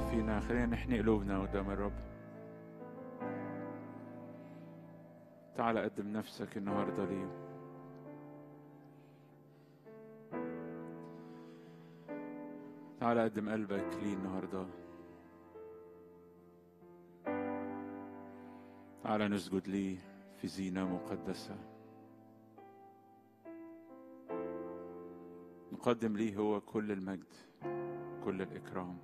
فينا خلينا نحني قلوبنا قدام الرب تعال قدم نفسك النهارده ليه تعال قدم قلبك ليه النهارده تعال نسجد ليه في زينة مقدسة نقدم ليه هو كل المجد كل الإكرام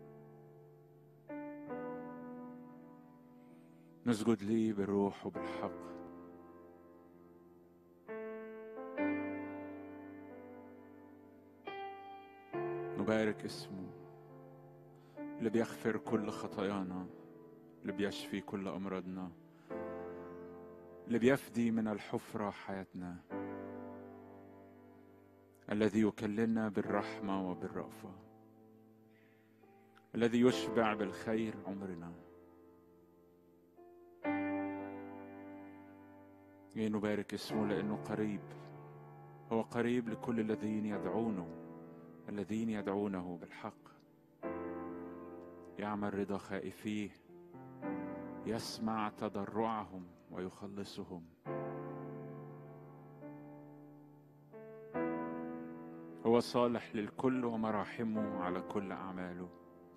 نسجد ليه بالروح وبالحق نبارك اسمه اللي بيغفر كل خطايانا اللي بيشفي كل أمراضنا اللي بيفدي من الحفرة حياتنا الذي يكللنا بالرحمة وبالرأفة الذي يشبع بالخير عمرنا نبارك اسمه لأنه قريب هو قريب لكل الذين يدعونه الذين يدعونه بالحق يعمل رضا خائفيه يسمع تضرعهم ويخلصهم هو صالح للكل ومراحمه على كل أعماله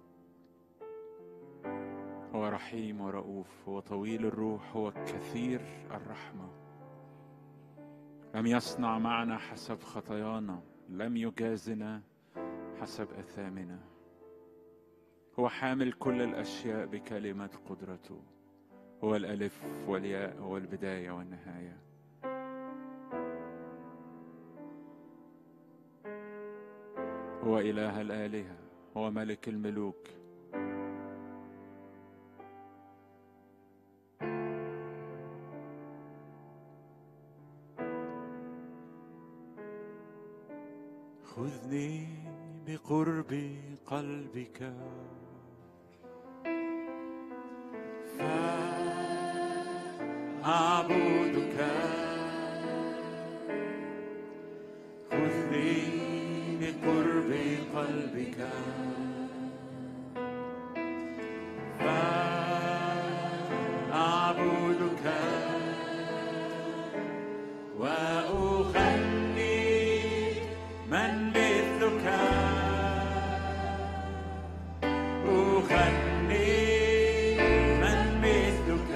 هو رحيم ورؤوف هو طويل الروح هو كثير الرحمة لم يصنع معنا حسب خطايانا لم يجازنا حسب أثامنا هو حامل كل الأشياء بكلمة قدرته هو الألف والياء هو البداية والنهاية هو إله الآلهة هو ملك الملوك خذني بقرب قلبك فأعبدك خذني بقرب قلبك فأعبدك وأغني من مثلك أغني من مثلك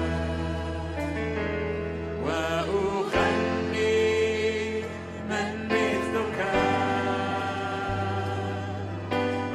وأغني من مثلك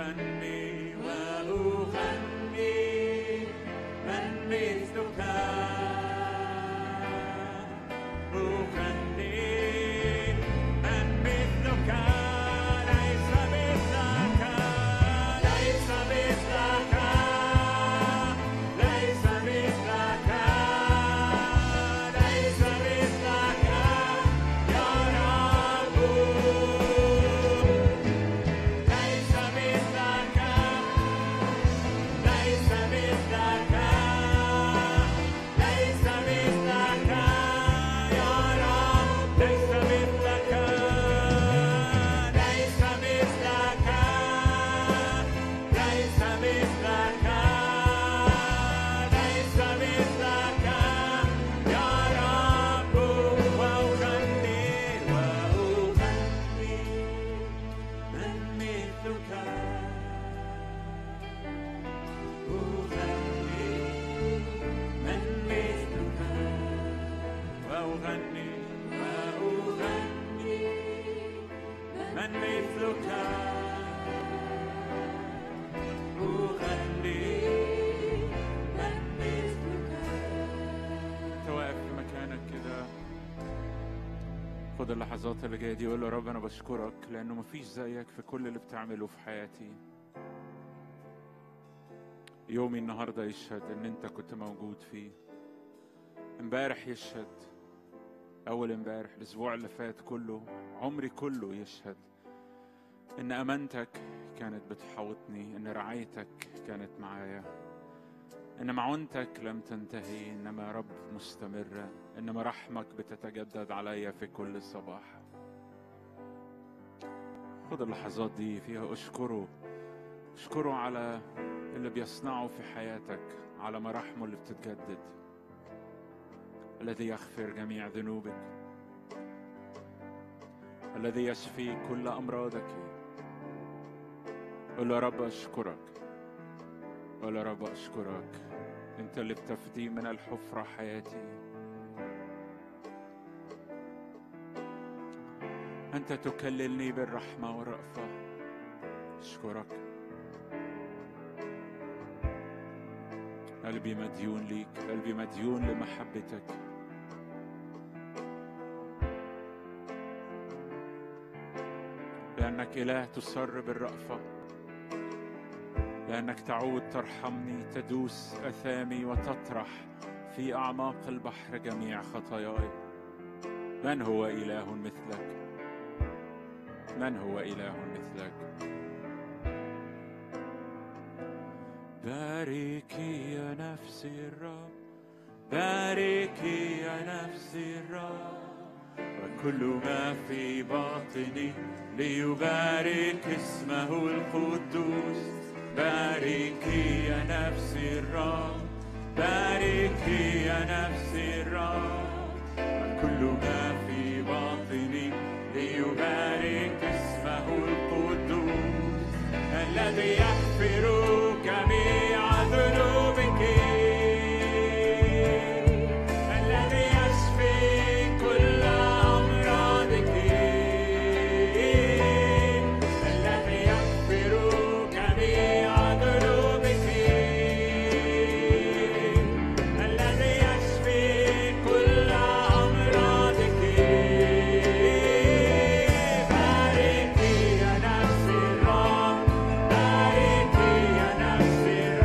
اللحظات اللي جايه دي يقول له رب انا بشكرك لانه مفيش زيك في كل اللي بتعمله في حياتي يومي النهارده يشهد ان انت كنت موجود فيه امبارح يشهد اول امبارح الاسبوع اللي فات كله عمري كله يشهد ان امانتك كانت بتحوطني ان رعايتك كانت معايا ان معونتك لم تنتهي انما رب مستمره ان مراحمك بتتجدد عليا في كل صباح خد اللحظات دي فيها اشكره اشكره على اللي بيصنعه في حياتك على مراحمه اللي بتتجدد الذي يغفر جميع ذنوبك الذي يشفي كل امراضك قل يا رب اشكرك قل يا رب اشكرك انت اللي بتفدي من الحفره حياتي أنت تكللني بالرحمة والرأفة أشكرك قلبي مديون ليك قلبي مديون لمحبتك لأنك إله تسر بالرأفة لأنك تعود ترحمني تدوس أثامي وتطرح في أعماق البحر جميع خطاياي من هو إله مثلك من هو إله مثلك باركي يا نفسي الرب باركي يا نفسي الرب وكل ما في باطني ليبارك اسمه القدوس باركي يا نفسي الرب باركي يا نفسي الرب وكل ما في باطني ليبارك اسمه القدوس الذي يغفر جميع ذنوبك nascer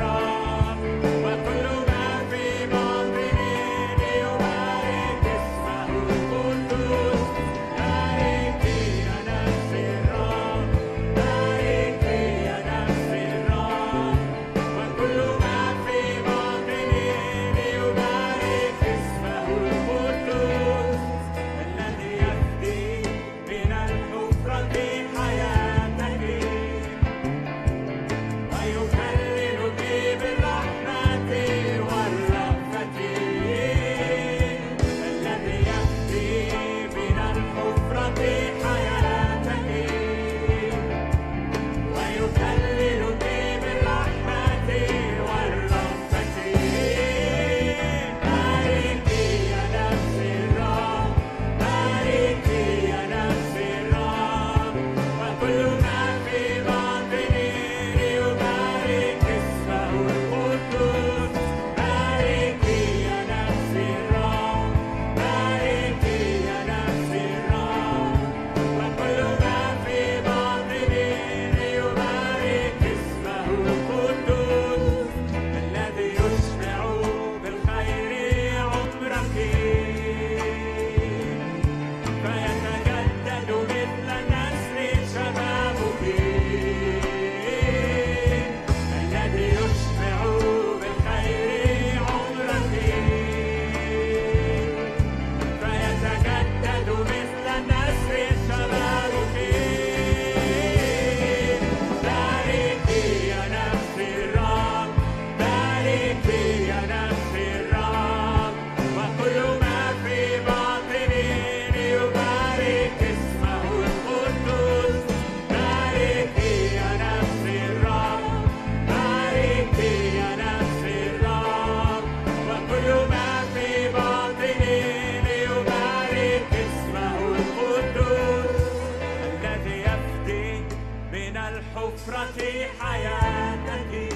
حياتك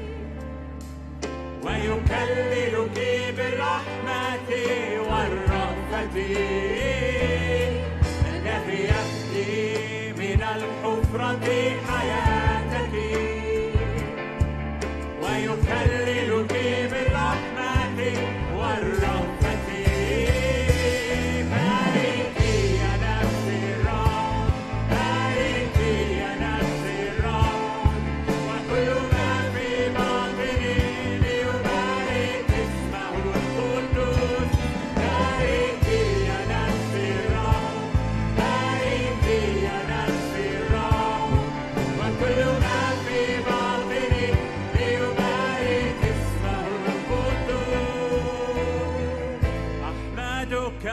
ويكللك بالرحمة والرأفة الذي يهدي من الحفرة حياتك ويكللك بالرحمة والرأفة باركي يا نفسي الرب باركي يا نفسي الرب وكل ما في باطني ليبارك اسمه القدوس باركي يا نفسي الرب باركي يا نفسي الرب وكل ما في باطني ليبارك اسمه القدوس أحمدك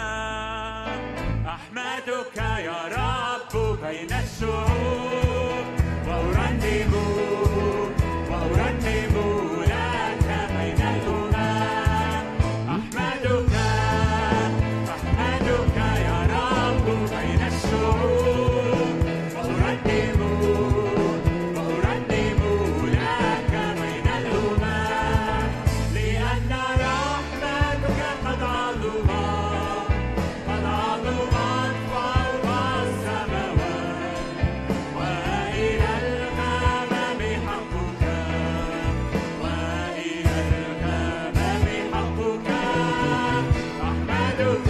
أحمدك يا رب بين الشعوب وأرنم وأرنم لك بين الأمم أحمدك أحمدك يا رب بين الشعوب وأرنم وأرنم لك بين الأمم لأن رحمتك قد عظمت قد عظمت فوق السماوات وإلى الغمام حقك وإلى الغمام حقك أحمدك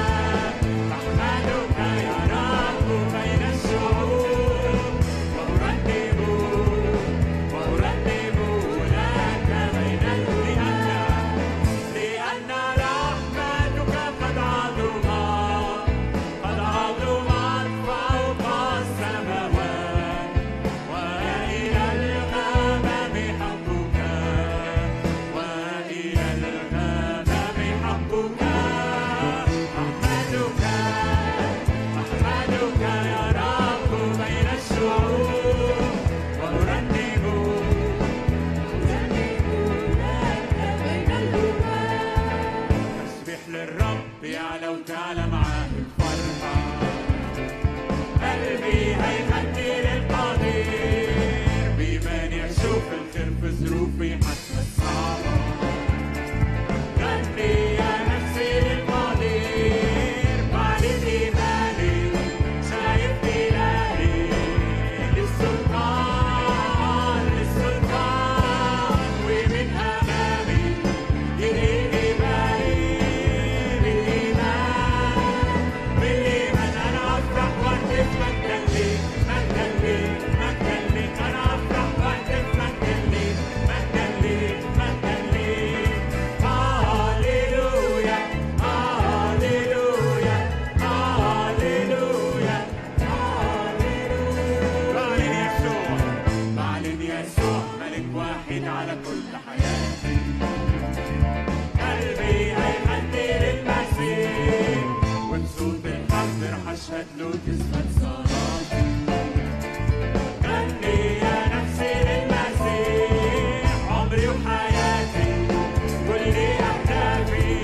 أحمدك يا رب بين الشعوب وأرنم وأرنم لك بين الأمم لأن رحمتك قد عظمت قد عظمت فوق السماوات وإلى الغمام حقك وإلى الغمام حقك أحمدك أحمدك يا رب بين الشعوب وأرنم تسبح للرب يعلى وتعلى معاه الفرحة قلبي هيغني للقدير بإيمان يشوف الخير في ظروفي حتى الصعبة غني يا نفسي للقدير بعلن إيماني شايف إلهي للسلطان للسلطان ومن أمامي يهيني بالي بالإيمان بالإيمان أنا أفرح وأهتف مجدا لي مجدا لي مجدا لي أنا أفرح وأهتف مجدا لي مجدا لي مجدا لي هاليلويا هاليلويا هاليلويا هاليلويا بعلن يسوع بعلن يسوع ملك واحد على كل حياتي قلبي هيغني للمسيح وبصوت الحق رح اشهد له تثبت صلاتي غني يا نفسي للمسيح عمري وحياتي كل اهدافي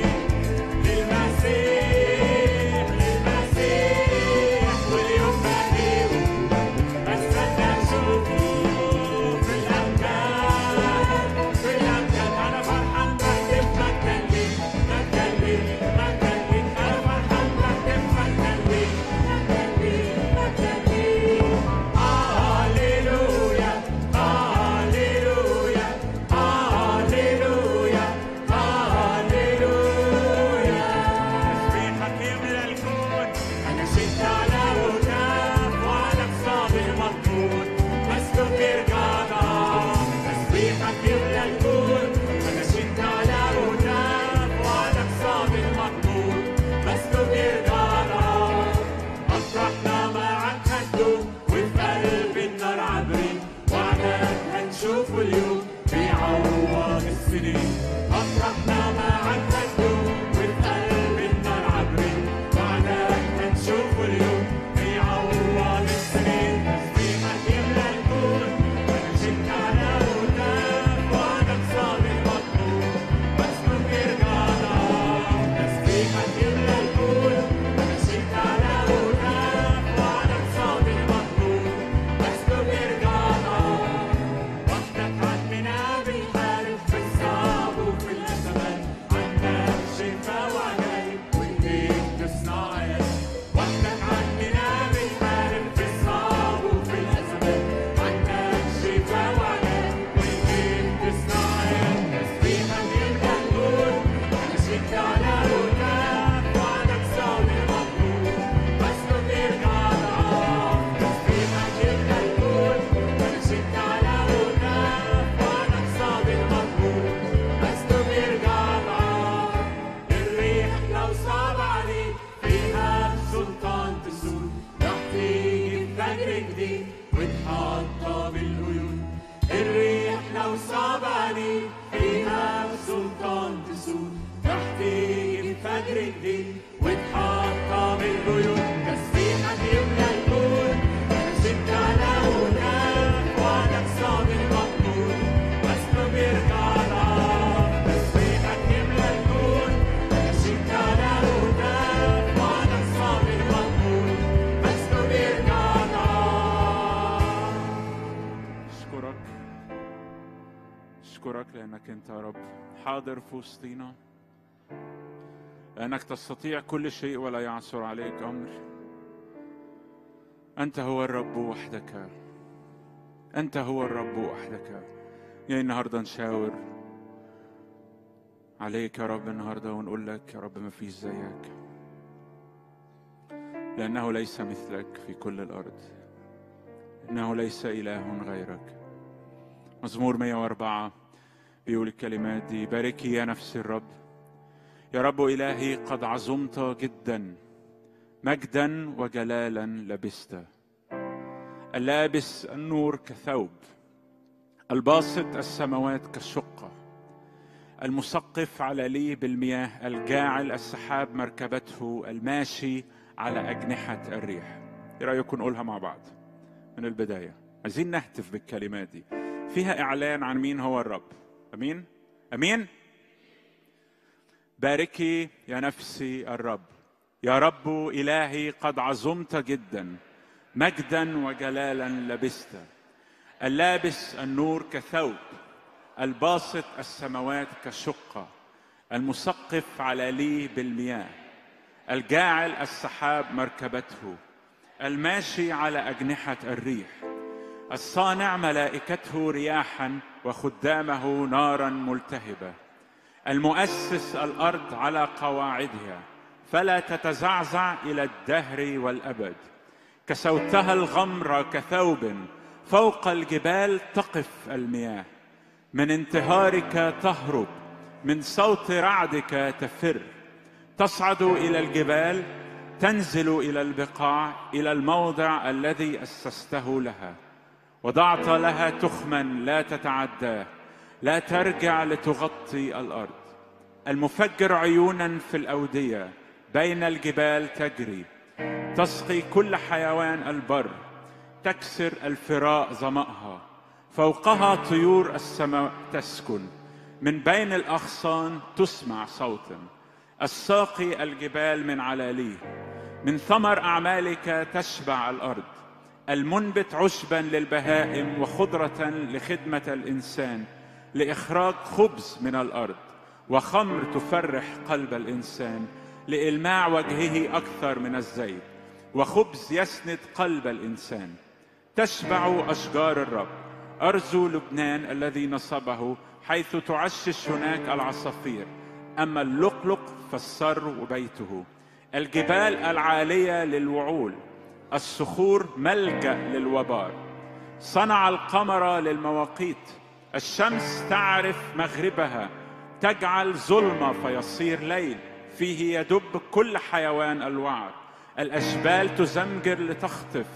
للمسيح للمسيح واليوم بهيبه استنى اشوفه في الامجاد في الامجاد انا فرحان بهتف مجدا لي مجدا لي مجدا لي انا فرحان بهتف مجدا لي مجدا لي مجدا لي هاليلويا هاليلويا هاليلويا هاليلويا تسبيحك يملى الكون انا شدت على هتاف وعدك صابر مطلوب مسلوك رجعنا تسبيحك يملى الكون انا شدت على هتاف وعدك صابر مطلوب مسلوك رجعنا افرحنا معك هتدوم وفي قلب النار عبرين وعدك هنشوفه اليوم بيعوض السنين افرحنا معك هتدوم وفي قلب النار عبرين وعدك هنشوفه اليوم بيعوض السنين تسبيحك يملى الكون انا شلت على هتاف وعدك صابر مطلوب مسلوك يرجعنا تسبيحك يملى الكون انا شلت على هتاف وعدك صابر مطلوب مسلوك يرجعنا وجديد واتحطم القيود تسبيحك يملى الكون شدت على هناك وعدك صادق مقبول واسمه بيرجع لك تسبيحك يملى الكون شدت على هناك وعدك صادق مقبول واسمه بيرجع لك اشكرك اشكرك لانك انت يا رب حاضر في وسطينا لانك تستطيع كل شيء ولا يعثر عليك امر انت هو الرب وحدك انت هو الرب وحدك جاي النهارده نشاور عليك يا رب النهارده ونقول لك يا رب ما فيش زيك لانه ليس مثلك في كل الارض انه ليس اله غيرك مزمور 104 بيقول الكلمات دي باركي يا نفس الرب يا رب إلهي قد عظمت جدا مجدا وجلالا لبست اللابس النور كثوب الباسط السماوات كالشقة المسقف على لي بالمياه الجاعل السحاب مركبته الماشي على أجنحة الريح ايه رأيكم نقولها مع بعض من البداية عايزين نهتف بالكلمات دي فيها إعلان عن مين هو الرب أمين أمين باركي يا نفسي الرب يا رب إلهي قد عظمت جدا مجدا وجلالا لبست اللابس النور كثوب الباسط السماوات كشقة المسقف على لي بالمياه الجاعل السحاب مركبته الماشي على أجنحة الريح الصانع ملائكته رياحا وخدامه نارا ملتهبه المؤسس الارض على قواعدها فلا تتزعزع الى الدهر والابد كسوتها الغمر كثوب فوق الجبال تقف المياه من انتهارك تهرب من صوت رعدك تفر تصعد الى الجبال تنزل الى البقاع الى الموضع الذي اسسته لها وضعت لها تخما لا تتعداه لا ترجع لتغطي الارض المفجر عيونا في الاوديه بين الجبال تجري تسقي كل حيوان البر تكسر الفراء ظمأها فوقها طيور السماء تسكن من بين الاغصان تسمع صوتا الساقي الجبال من علاليه من ثمر اعمالك تشبع الارض المنبت عشبا للبهائم وخضره لخدمه الانسان لاخراج خبز من الارض وخمر تفرح قلب الانسان لالماع وجهه اكثر من الزيت وخبز يسند قلب الانسان تشبع اشجار الرب ارجو لبنان الذي نصبه حيث تعشش هناك العصافير اما اللقلق فالسر بيته الجبال العاليه للوعول الصخور ملجا للوبار صنع القمر للمواقيت الشمس تعرف مغربها تجعل ظلمة فيصير ليل فيه يدب كل حيوان الوعر الأشبال تزمجر لتخطف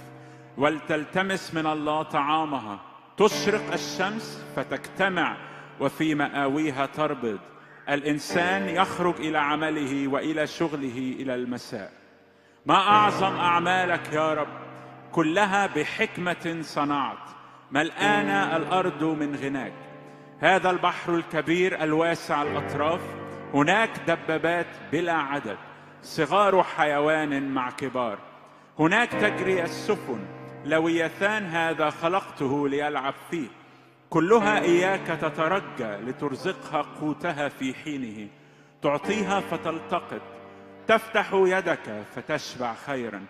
ولتلتمس من الله طعامها تشرق الشمس فتجتمع وفي مآويها تربض الإنسان يخرج إلى عمله وإلى شغله إلى المساء ما أعظم أعمالك يا رب كلها بحكمة صنعت ملآنة الأرض من غناك هذا البحر الكبير الواسع الأطراف هناك دبابات بلا عدد صغار حيوان مع كبار هناك تجري السفن لويثان هذا خلقته ليلعب فيه كلها إياك تترجى لترزقها قوتها في حينه تعطيها فتلتقط تفتح يدك فتشبع خيرا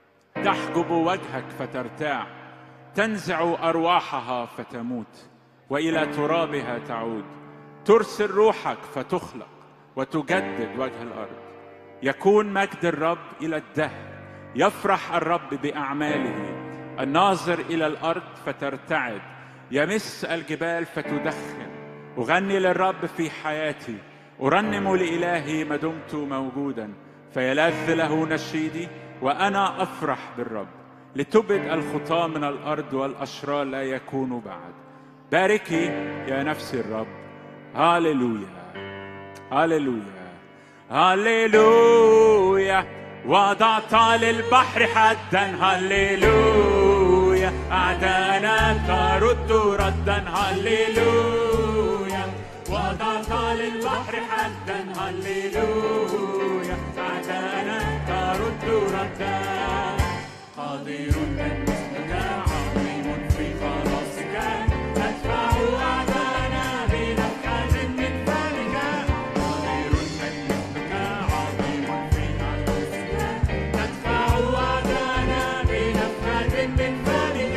تحجب وجهك فترتاع تنزع ارواحها فتموت والى ترابها تعود ترسل روحك فتخلق وتجدد وجه الارض يكون مجد الرب الى الدهر يفرح الرب باعماله الناظر الى الارض فترتعد يمس الجبال فتدخن اغني للرب في حياتي ارنم لالهي ما دمت موجودا فيلذ له نشيدي وانا افرح بالرب لتبد الخطاه من الارض والاشرار لا يكونوا بعد باركي يا نفس الرب هاليلويا هاليلويا هللويا وضعت للبحر حدا هللويا أعدانا ترد ردا هللويا وضعت للبحر حدا هللويا أعدانا ترد ردا قادر من مثلك عظيم في خلاصك تدفع أعدانا بنفحة من فمك قادر من مثلك عظيم في خلاصك تدفع أعدانا بنفحة من فمك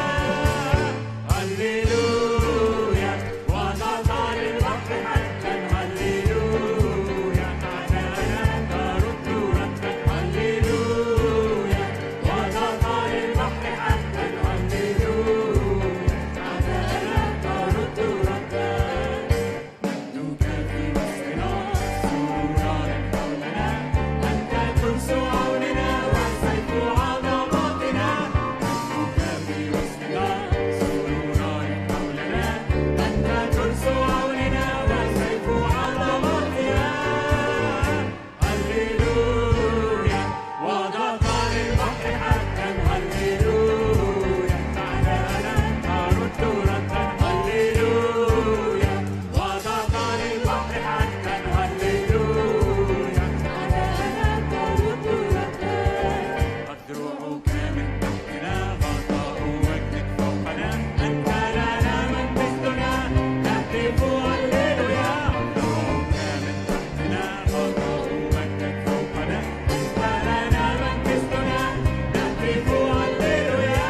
هللويا وضعت للبحر حتى هللويا أعدانا ترد ردا هللويا وضعت للبحر حتى هللويا أعدانا ترد ردا مجدك في وسطنا سرورا حولنا أنت ترس عوننا وسيف عظماتنا مجدك في وسطنا سرورا حولنا أنت ترس عوننا وسيف عظماتنا هللويا وضعت للبحر حتى هللويا أعدانا ترد ردا هللويا وضعت للبحر حتى هللويا أعدانا ترد ردا أذرعك من تحتنا غطاء وجهك فوقنا أنت لنا من مثلنا نهتف هللويا أذرعك من تحتنا غطاء وجهك فوقنا أنت لنا من مثلنا نهتف هللويا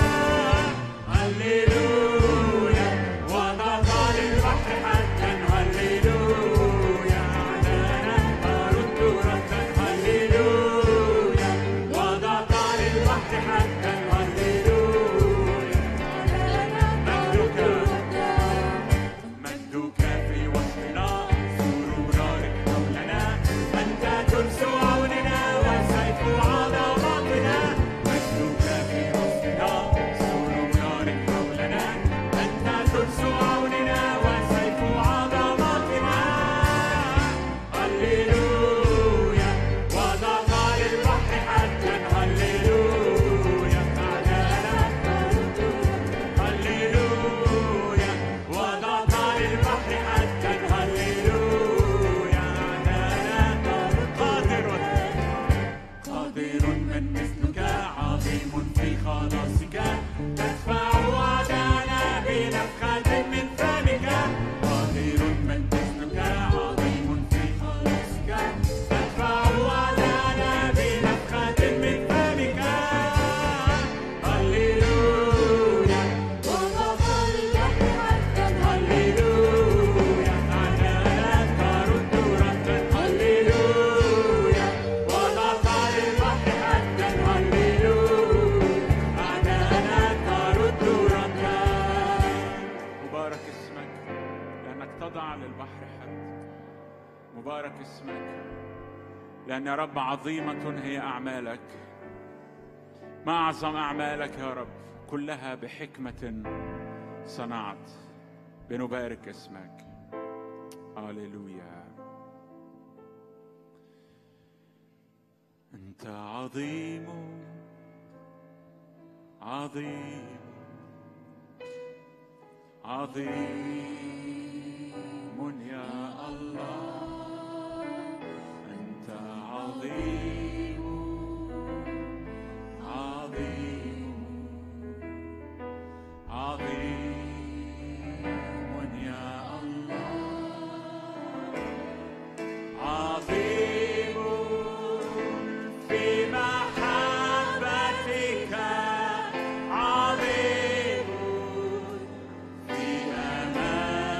هللويا وضعت للبحر حتى هللويا أعدانا ترد ردا هللويا وضعت للبحر حتى هللويا مجدك مجدك في وسطنا سرورا حولنا أنت ترس عوننا وسيف عظماتنا مجدك في وسطنا سرورا حولنا أنت ترس عوننا وسيف عظماتنا هللويا وضعت للبحر حتى هللويا أعدانا هللويا وضعت للبحر حتى هللويا أعدانا قادر قادر من مثلك عظيم في خلاصك تدفع أعدانا بنفخة من فمك قادر من مثلك عظيم في خلاصك تدفع أعدانا بنفخة من فمك هللويا وضعت للبحر حتى هللويا أعدانا ترد ردا هللويا وضعت للبحر حتى هللويا أعدانا ترد ردا مبارك اسمك لأنك تضع للبحر حد مبارك اسمك لأن يا رب عظيمة هي أعمالك ما أعظم أعمالك يا رب كلها بحكمة صنعت بنبارك اسمك هللويا أنت عظيم عظيم عظيم يا الله أنت عظيم عظيم عظيم يا الله عظيم في محبتك عظيم في أمانتك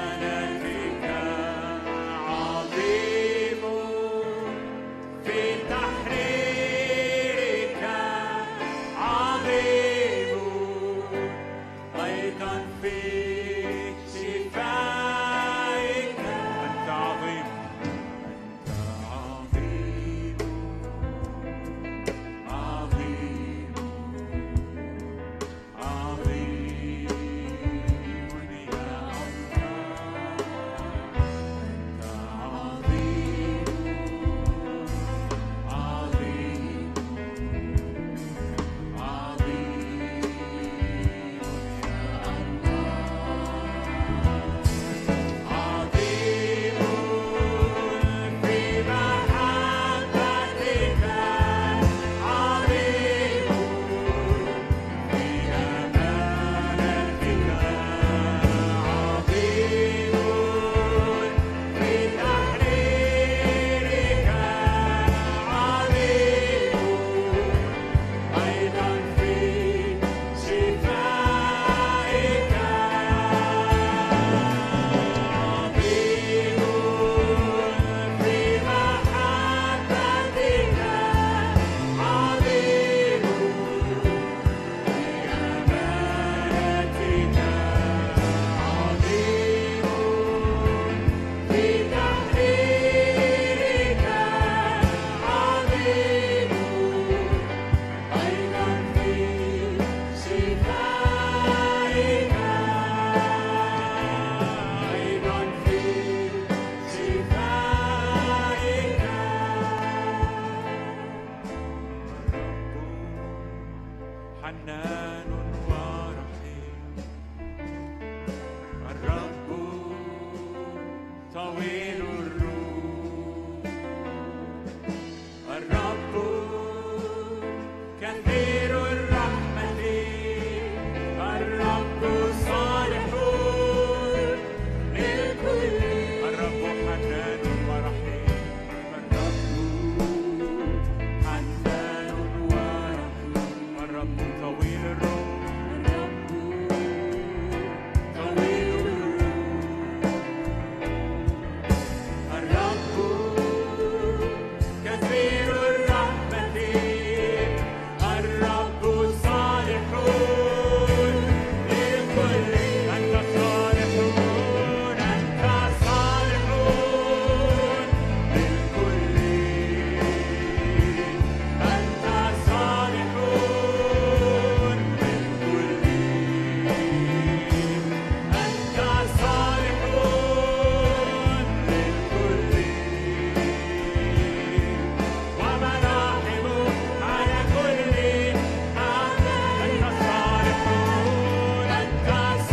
الرب طويل الروح الرب كثير الرحمة الرب صالح للكل الرب حنان ورحيم الرب حنان ورحيم الرب طويل الروح طويل الروح الرب كثير الرحمة الرب صالح للكل أنت صالحون أنت صالحون للكل أنت صالحون للكل أنت صالحون للكل ومراحم على كل أعمال أنت صالحون أنت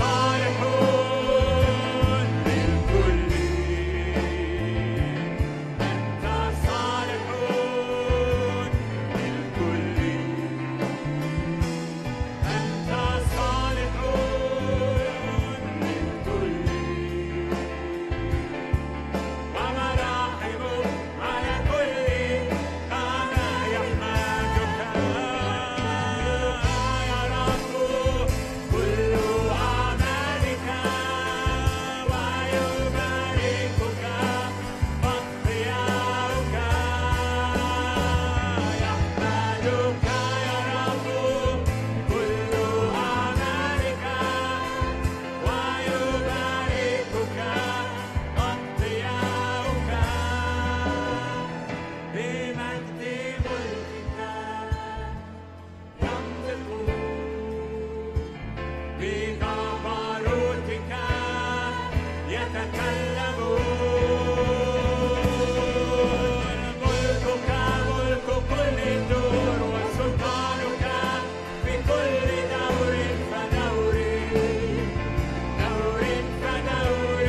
صالحون للكل أنت صالحون للكل أنت صالحون للكل ومراحم على كل أنا يحمدك يا رب كل أعمالك ويباركك أطيارك يحمدك يا رب كل أعمالك ويباركك أطيارك بمجد ملكك ينطقون بجبروتك يتكلمون ملكك ملك كل الدور وسلطانك في كل دور فدور دور فدور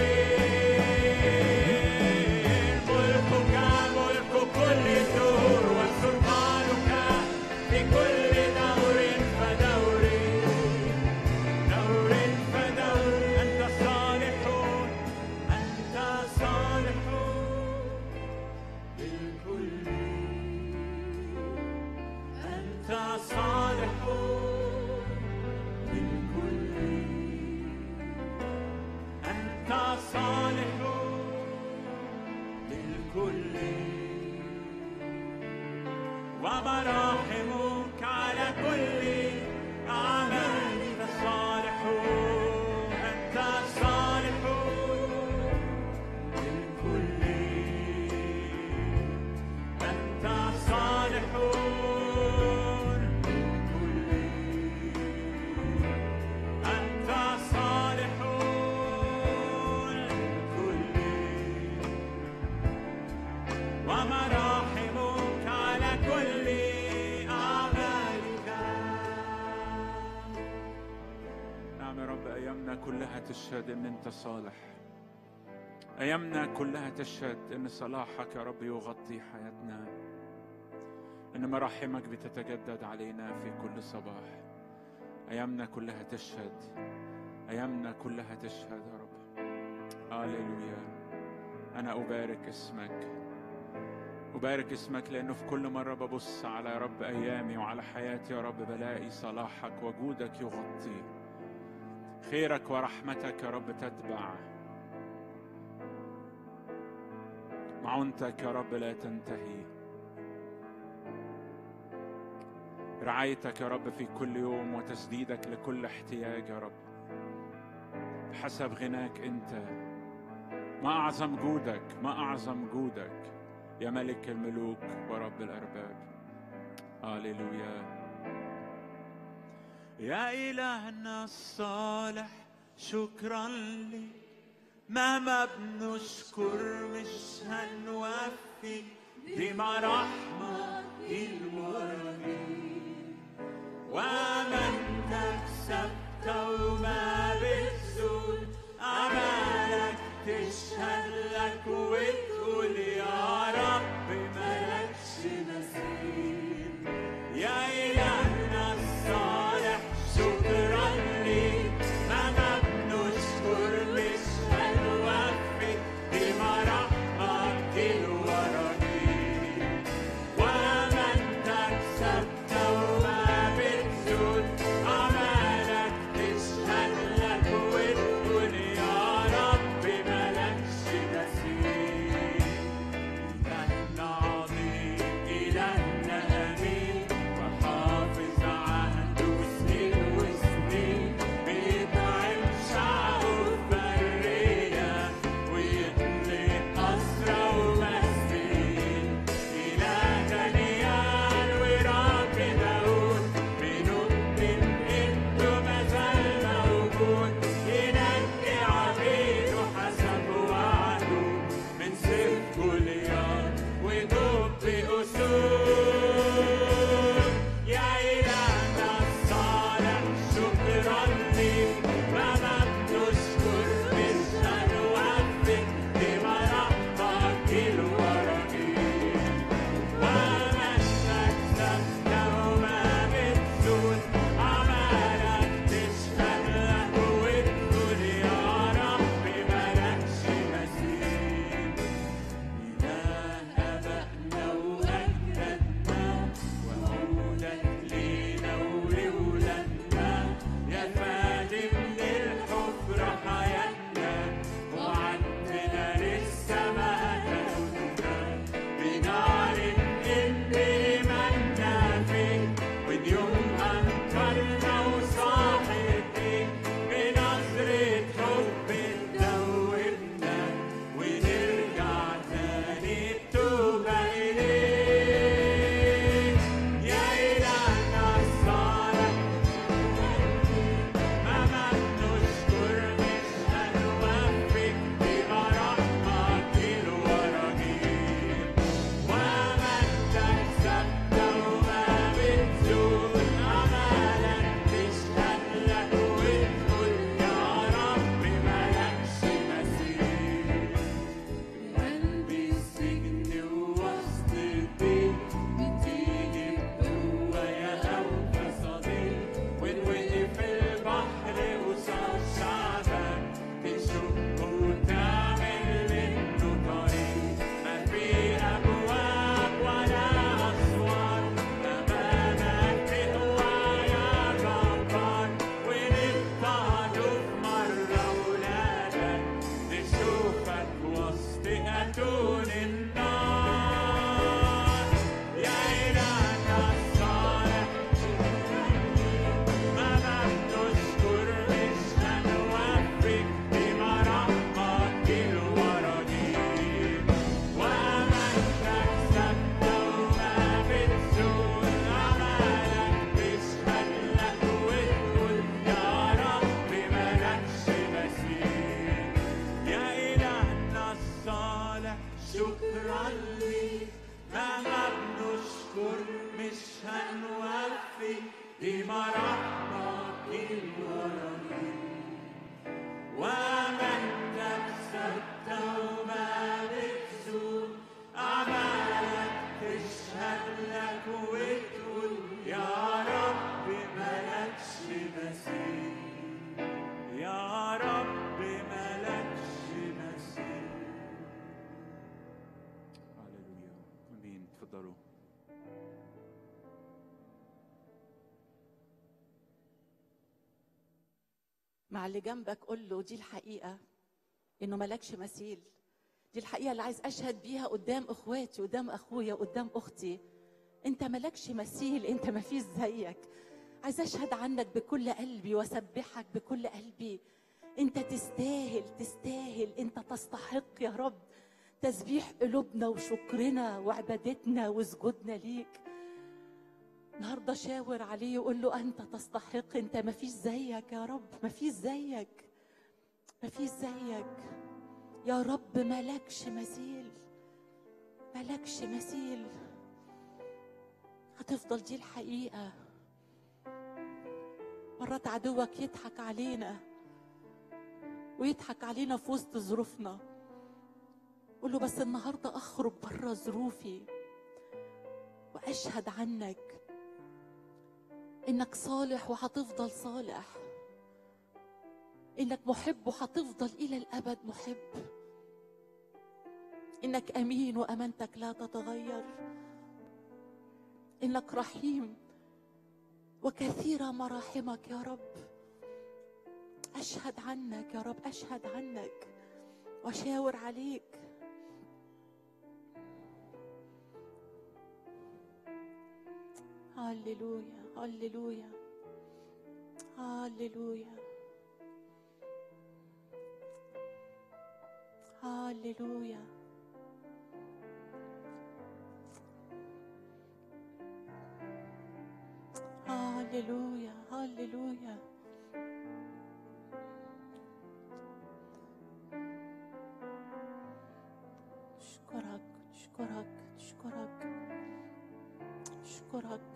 ملكك ملك كل الدور وسلطانك في كل دور فدور دور فدور أنت صالحون أنت صالحون للكل أنت صالحون للكل أنت صالح للكل ومراحمك على كل أعمالك صالح أنت صالح للكل أنت صالح للكل أنت صالح للكل ومراحمك على كل أعمالك نعم يا رب أيامنا كلها تشهد إن أنت صالح أيامنا كلها تشهد إن صلاحك يا رب يغطي حياتنا إن مراحمك بتتجدد علينا في كل صباح أيامنا كلها تشهد أيامنا كلها تشهد يا رب هاليلويا أنا أبارك اسمك أبارك اسمك لأنه في كل مرة ببص على يا رب أيامي وعلى حياتي يا رب بلاقي صلاحك وجودك يغطي خيرك ورحمتك يا رب تتبع معونتك يا رب لا تنتهي رعايتك يا رب في كل يوم وتسديدك لكل احتياج يا رب بحسب غناك انت ما اعظم جودك ما اعظم جودك يا ملك الملوك ورب الارباب هاليلويا يا الهنا الصالح شكرا لك مهما بنشكر مش هنوفي بمراحمك المرضي ومن تكسبت وما بتزول أمانك اتفضلوا مع اللي جنبك قول له دي الحقيقة إنه ملكش مثيل دي الحقيقة اللي عايز أشهد بيها قدام إخواتي قدام أخويا قدام أختي أنت ملكش مثيل أنت ما فيش زيك عايز أشهد عنك بكل قلبي وأسبحك بكل قلبي أنت تستاهل تستاهل أنت تستحق يا رب تسبيح قلوبنا وشكرنا وعبادتنا وسجودنا ليك النهارده شاور عليه وقول له انت تستحق انت ما فيش زيك يا رب ما فيش زيك ما فيش زيك يا رب ملكش مثيل ملكش مثيل هتفضل دي الحقيقه مرات عدوك يضحك علينا ويضحك علينا في وسط ظروفنا قول له بس النهارده اخرج بره ظروفي واشهد عنك انك صالح وهتفضل صالح انك محب وهتفضل الى الابد محب انك امين وامانتك لا تتغير انك رحيم وكثيره مراحمك يا رب اشهد عنك يا رب اشهد عنك واشاور عليك هللويا هللويا هللويا هللويا هللويا هللويا اشكرك اشكرك اشكرك اشكرك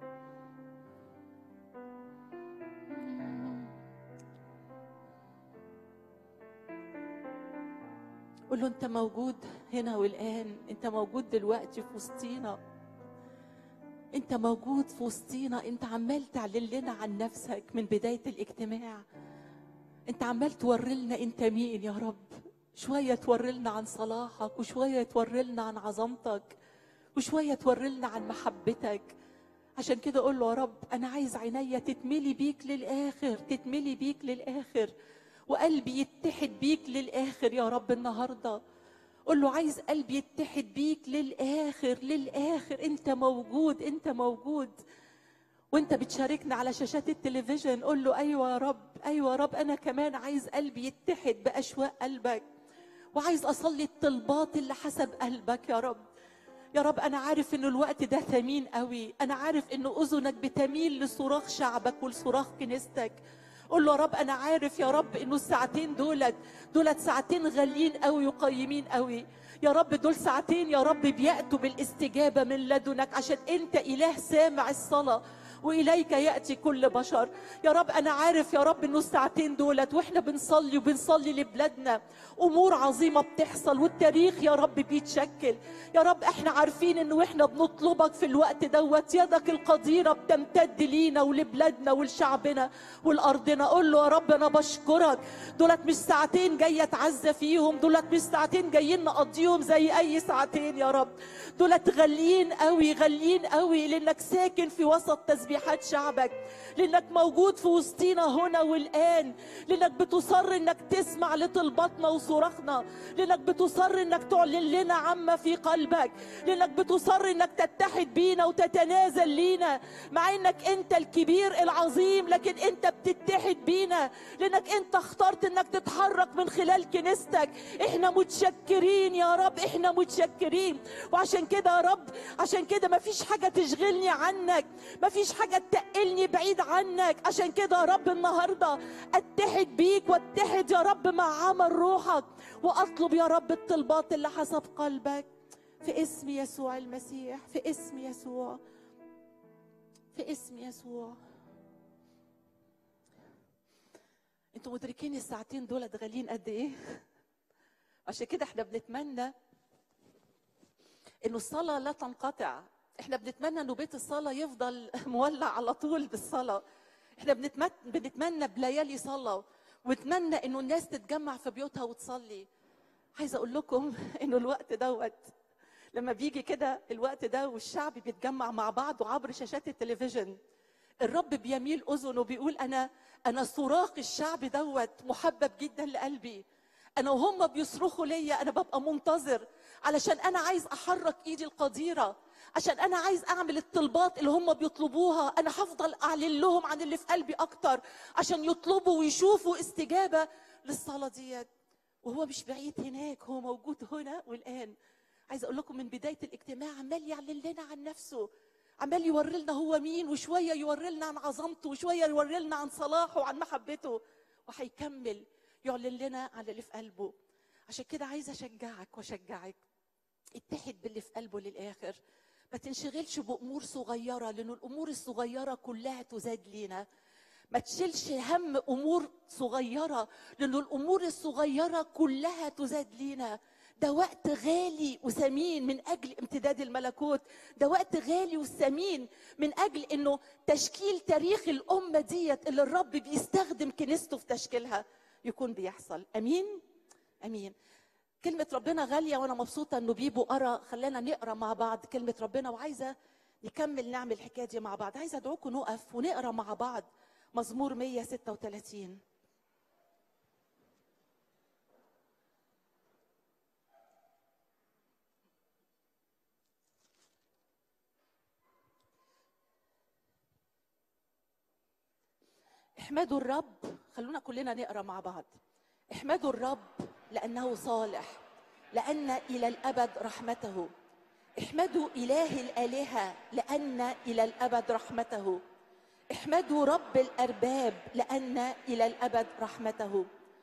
قول له انت موجود هنا والان انت موجود دلوقتي في وسطينا انت موجود في وسطينا انت عمال تعلن لنا عن نفسك من بدايه الاجتماع انت عمال توري لنا انت مين يا رب شويه توري لنا عن صلاحك وشويه توري لنا عن عظمتك وشويه توري لنا عن محبتك عشان كده اقول له يا رب انا عايز عينيا تتملي بيك للاخر تتملي بيك للاخر وقلبي يتحد بيك للاخر يا رب النهارده قول له عايز قلبي يتحد بيك للاخر للاخر انت موجود انت موجود وانت بتشاركنا على شاشات التلفزيون قول له ايوه يا رب ايوه يا رب انا كمان عايز قلبي يتحد باشواق قلبك وعايز اصلي الطلبات اللي حسب قلبك يا رب يا رب انا عارف ان الوقت ده ثمين قوي انا عارف ان اذنك بتميل لصراخ شعبك ولصراخ كنيستك قول له يا رب انا عارف يا رب انه الساعتين دولت دولت ساعتين غاليين قوي وقيمين قوي يا رب دول ساعتين يا رب بيأتوا بالاستجابة من لدنك عشان انت اله سامع الصلاة واليك ياتي كل بشر يا رب انا عارف يا رب انه الساعتين دولت واحنا بنصلي وبنصلي لبلادنا امور عظيمه بتحصل والتاريخ يا رب بيتشكل يا رب احنا عارفين انه احنا بنطلبك في الوقت دوت يدك القديره بتمتد لينا ولبلادنا ولشعبنا ولارضنا قول له يا رب انا بشكرك دولت مش ساعتين جايه اتعزى فيهم دولت مش ساعتين جايين نقضيهم زي اي ساعتين يا رب دولت غاليين قوي غاليين قوي لانك ساكن في وسط تسبيحات شعبك لانك موجود في وسطينا هنا والان لانك بتصر انك تسمع لطلباتنا وصراخنا لانك بتصر انك تعلن لنا عما في قلبك لانك بتصر انك تتحد بينا وتتنازل لينا مع انك انت الكبير العظيم لكن انت بتتحد بينا لانك انت اخترت انك تتحرك من خلال كنيستك احنا متشكرين يا رب احنا متشكرين وعشان كده يا رب عشان كده مفيش حاجه تشغلني عنك مفيش حاجه تقلني بعيد عنك عشان كده يا رب النهارده اتحد بيك واتحد يا رب مع عمل روحك واطلب يا رب الطلبات اللي حسب قلبك في اسم يسوع المسيح في اسم يسوع في اسم يسوع انتوا مدركين الساعتين دولت غاليين قد ايه عشان كده احنا بنتمنى انه الصلاه لا تنقطع احنا بنتمنى انه بيت الصلاه يفضل مولع على طول بالصلاه احنا بنتمنى بنتمنى بليالي صلاه ونتمنى انه الناس تتجمع في بيوتها وتصلي عايزه اقول لكم انه الوقت دوت لما بيجي كده الوقت ده والشعب بيتجمع مع بعض وعبر شاشات التلفزيون الرب بيميل اذنه وبيقول انا انا صراخ الشعب دوت محبب جدا لقلبي انا وهم بيصرخوا ليا انا ببقى منتظر علشان انا عايز احرك ايدي القديره عشان انا عايز اعمل الطلبات اللي هم بيطلبوها انا هفضل اعلن لهم عن اللي في قلبي اكتر عشان يطلبوا ويشوفوا استجابه للصلاه ديت وهو مش بعيد هناك هو موجود هنا والان عايز اقول لكم من بدايه الاجتماع عمال يعلن لنا عن نفسه عمال يوري لنا هو مين وشويه يوري لنا عن عظمته وشويه يوري لنا عن صلاحه وعن محبته وهيكمل يعلن لنا على اللي في قلبه عشان كده عايزه اشجعك واشجعك اتحد باللي في قلبه للاخر ما تنشغلش بامور صغيره لان الامور الصغيره كلها تزاد لينا ما تشيلش هم امور صغيره لان الامور الصغيره كلها تزاد لينا ده وقت غالي وثمين من اجل امتداد الملكوت ده وقت غالي وثمين من اجل انه تشكيل تاريخ الامه ديت اللي الرب بيستخدم كنيسته في تشكيلها يكون بيحصل امين امين كلمة ربنا غالية وأنا مبسوطة إنه بيبو قرا خلانا نقرا مع بعض كلمة ربنا وعايزة نكمل نعمل الحكاية دي مع بعض عايزة أدعوكم نقف ونقرا مع بعض مزمور 136 احمدوا الرب خلونا كلنا نقرا مع بعض احمدوا الرب لانه صالح لان الى الابد رحمته احمدوا اله الالهه لان الى الابد رحمته احمدوا رب الارباب لان الى الابد رحمته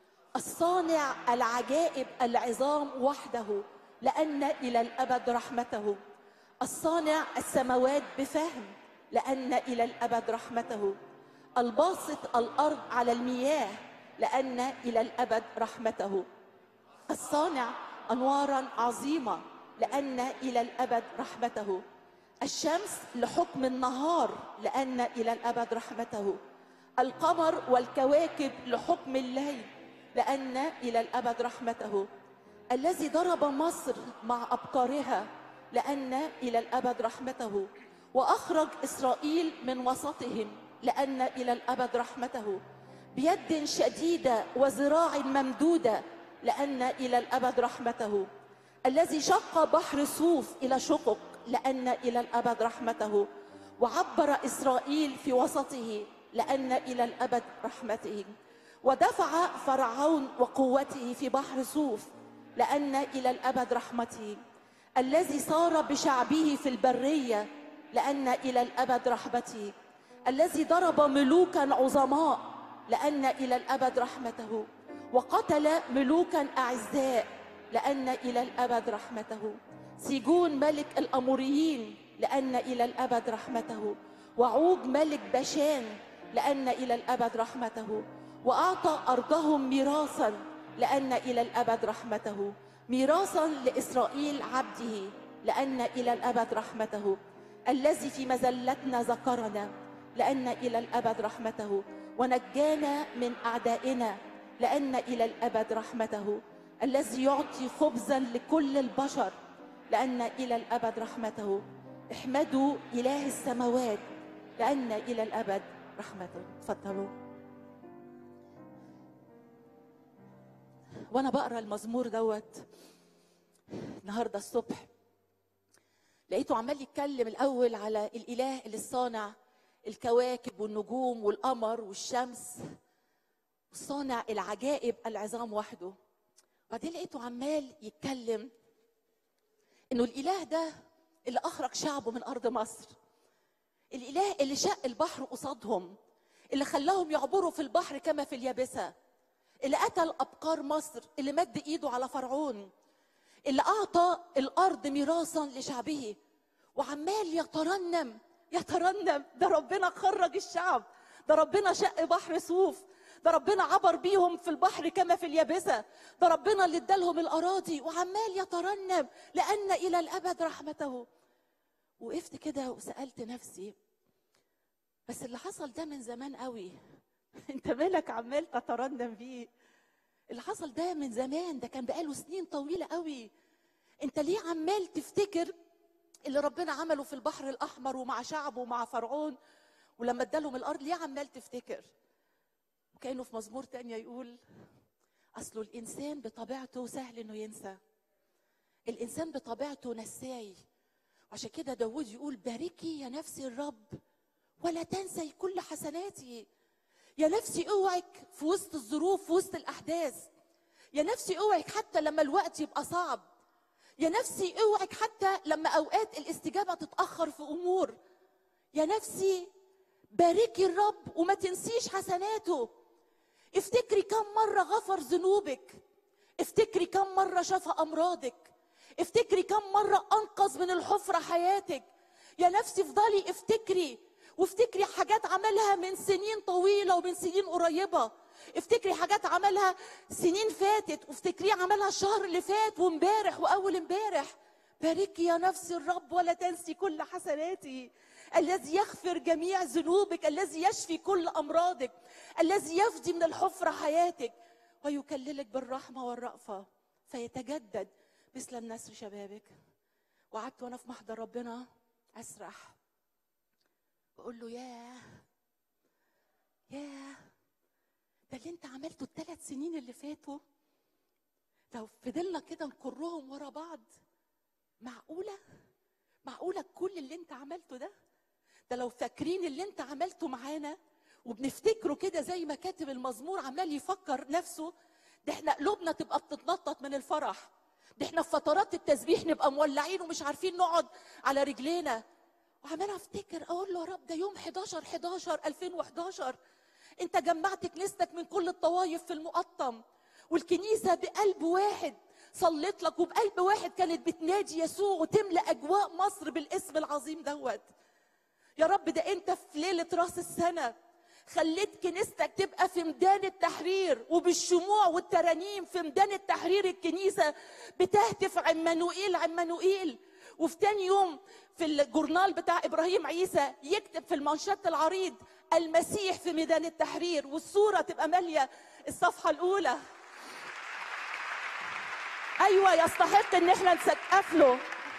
الصانع العجائب العظام وحده لان الى الابد رحمته الصانع السماوات بفهم لان الى الابد رحمته الباسط الارض على المياه لان الى الابد رحمته الصانع انوارا عظيمه لان الى الابد رحمته الشمس لحكم النهار لان الى الابد رحمته القمر والكواكب لحكم الليل لان الى الابد رحمته الذي ضرب مصر مع ابقارها لان الى الابد رحمته واخرج اسرائيل من وسطهم لان الى الابد رحمته بيد شديده وذراع ممدوده لان الى الابد رحمته الذي شق بحر صوف الى شقق لان الى الابد رحمته وعبر اسرائيل في وسطه لان الى الابد رحمته ودفع فرعون وقوته في بحر صوف لان الى الابد رحمته الذي صار بشعبه في البريه لان الى الابد رحمته الذي ضرب ملوكا عظماء لان الى الابد رحمته وقتل ملوكا اعزاء لان الى الابد رحمته سيجون ملك الاموريين لان الى الابد رحمته وعوج ملك بشان لان الى الابد رحمته واعطى ارضهم ميراثا لان الى الابد رحمته ميراثا لاسرائيل عبده لان الى الابد رحمته الذي في مزلتنا ذكرنا لان الى الابد رحمته ونجانا من اعدائنا لان الى الابد رحمته الذي يعطي خبزا لكل البشر لان الى الابد رحمته احمدوا اله السماوات لان الى الابد رحمته تفضلوا وانا بقرا المزمور دوت النهارده الصبح لقيته عمال يتكلم الاول على الاله اللي صانع الكواكب والنجوم والقمر والشمس صانع العجائب العظام وحده بعدين لقيته عمال يتكلم انه الاله ده اللي اخرج شعبه من ارض مصر الاله اللي شق البحر قصادهم اللي خلاهم يعبروا في البحر كما في اليابسه اللي قتل ابقار مصر اللي مد ايده على فرعون اللي اعطى الارض ميراثا لشعبه وعمال يترنم يترنم ده ربنا خرج الشعب ده ربنا شق بحر صوف ده ربنا عبر بيهم في البحر كما في اليابسة ده ربنا اللي ادالهم الأراضي وعمال يترنم لأن إلى الأبد رحمته وقفت كده وسألت نفسي بس اللي حصل ده من زمان قوي انت مالك عمال تترنم بيه اللي حصل ده من زمان ده كان بقاله سنين طويلة قوي انت ليه عمال تفتكر اللي ربنا عمله في البحر الاحمر ومع شعبه ومع فرعون ولما ادالهم الارض ليه عمال تفتكر وكانه في مزمور تانية يقول اصله الانسان بطبيعته سهل انه ينسى الانسان بطبيعته نساي وعشان كده داود يقول باركي يا نفسي الرب ولا تنسي كل حسناتي يا نفسي اوعك في وسط الظروف في وسط الاحداث يا نفسي اوعك حتى لما الوقت يبقى صعب يا نفسي اوعك حتى لما اوقات الاستجابه تتاخر في امور يا نفسي باركي الرب وما تنسيش حسناته افتكري كم مره غفر ذنوبك افتكري كم مره شفى امراضك افتكري كم مره انقذ من الحفره حياتك يا نفسي افضلي افتكري وافتكري حاجات عملها من سنين طويله ومن سنين قريبه افتكري حاجات عملها سنين فاتت وافتكريه عملها الشهر اللي فات وامبارح واول امبارح باركي يا نفسي الرب ولا تنسي كل حسناتي الذي يغفر جميع ذنوبك الذي يشفي كل امراضك الذي يفدي من الحفره حياتك ويكللك بالرحمه والرأفه فيتجدد مثل النسر شبابك وقعدت وانا في محضر ربنا اسرح بقول له ياه ياه ده اللي انت عملته الثلاث سنين اللي فاتوا لو فضلنا كده نكرهم ورا بعض معقولة؟ معقولة كل اللي انت عملته ده؟ ده لو فاكرين اللي انت عملته معانا وبنفتكره كده زي ما كاتب المزمور عمال يفكر نفسه ده احنا قلوبنا تبقى بتتنطط من الفرح ده احنا في فترات التسبيح نبقى مولعين ومش عارفين نقعد على رجلينا وعمال افتكر اقول له يا رب ده يوم 11 11 2011 انت جمعت كنيستك من كل الطوائف في المقطم والكنيسه بقلب واحد صليت لك وبقلب واحد كانت بتنادي يسوع وتملى اجواء مصر بالاسم العظيم دوت يا رب ده انت في ليله راس السنه خليت كنيستك تبقى في ميدان التحرير وبالشموع والترانيم في ميدان التحرير الكنيسه بتهتف عمانوئيل عمانوئيل وفي تاني يوم في الجورنال بتاع ابراهيم عيسى يكتب في المانشات العريض المسيح في ميدان التحرير والصوره تبقى ماليه الصفحه الاولى ايوه يستحق ان احنا نسقف له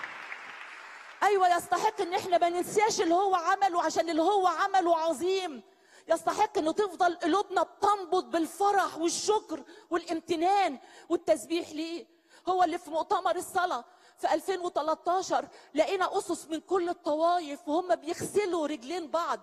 ايوه يستحق ان احنا ما ننساش اللي هو عمله عشان اللي هو عمله عظيم يستحق انه تفضل قلوبنا بتنبض بالفرح والشكر والامتنان والتسبيح ليه هو اللي في مؤتمر الصلاه في 2013 لقينا اسس من كل الطوائف وهم بيغسلوا رجلين بعض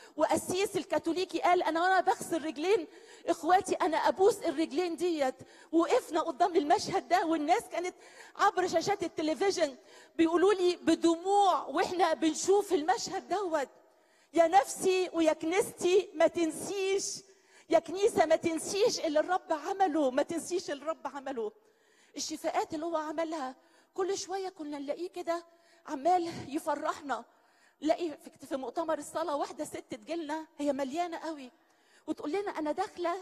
وقسيس الكاثوليكي قال انا وانا بغسل رجلين اخواتي انا ابوس الرجلين ديت وقفنا قدام المشهد ده والناس كانت عبر شاشات التلفزيون بيقولوا لي بدموع واحنا بنشوف المشهد دوت يا نفسي ويا كنيستي ما تنسيش يا كنيسة ما تنسيش اللي الرب عمله ما تنسيش اللي الرب عمله الشفاءات اللي هو عملها كل شوية كنا نلاقيه كده عمال يفرحنا لاقي في- في مؤتمر الصلاة واحدة ست تجيلنا هي مليانة قوي وتقول لنا أنا داخلة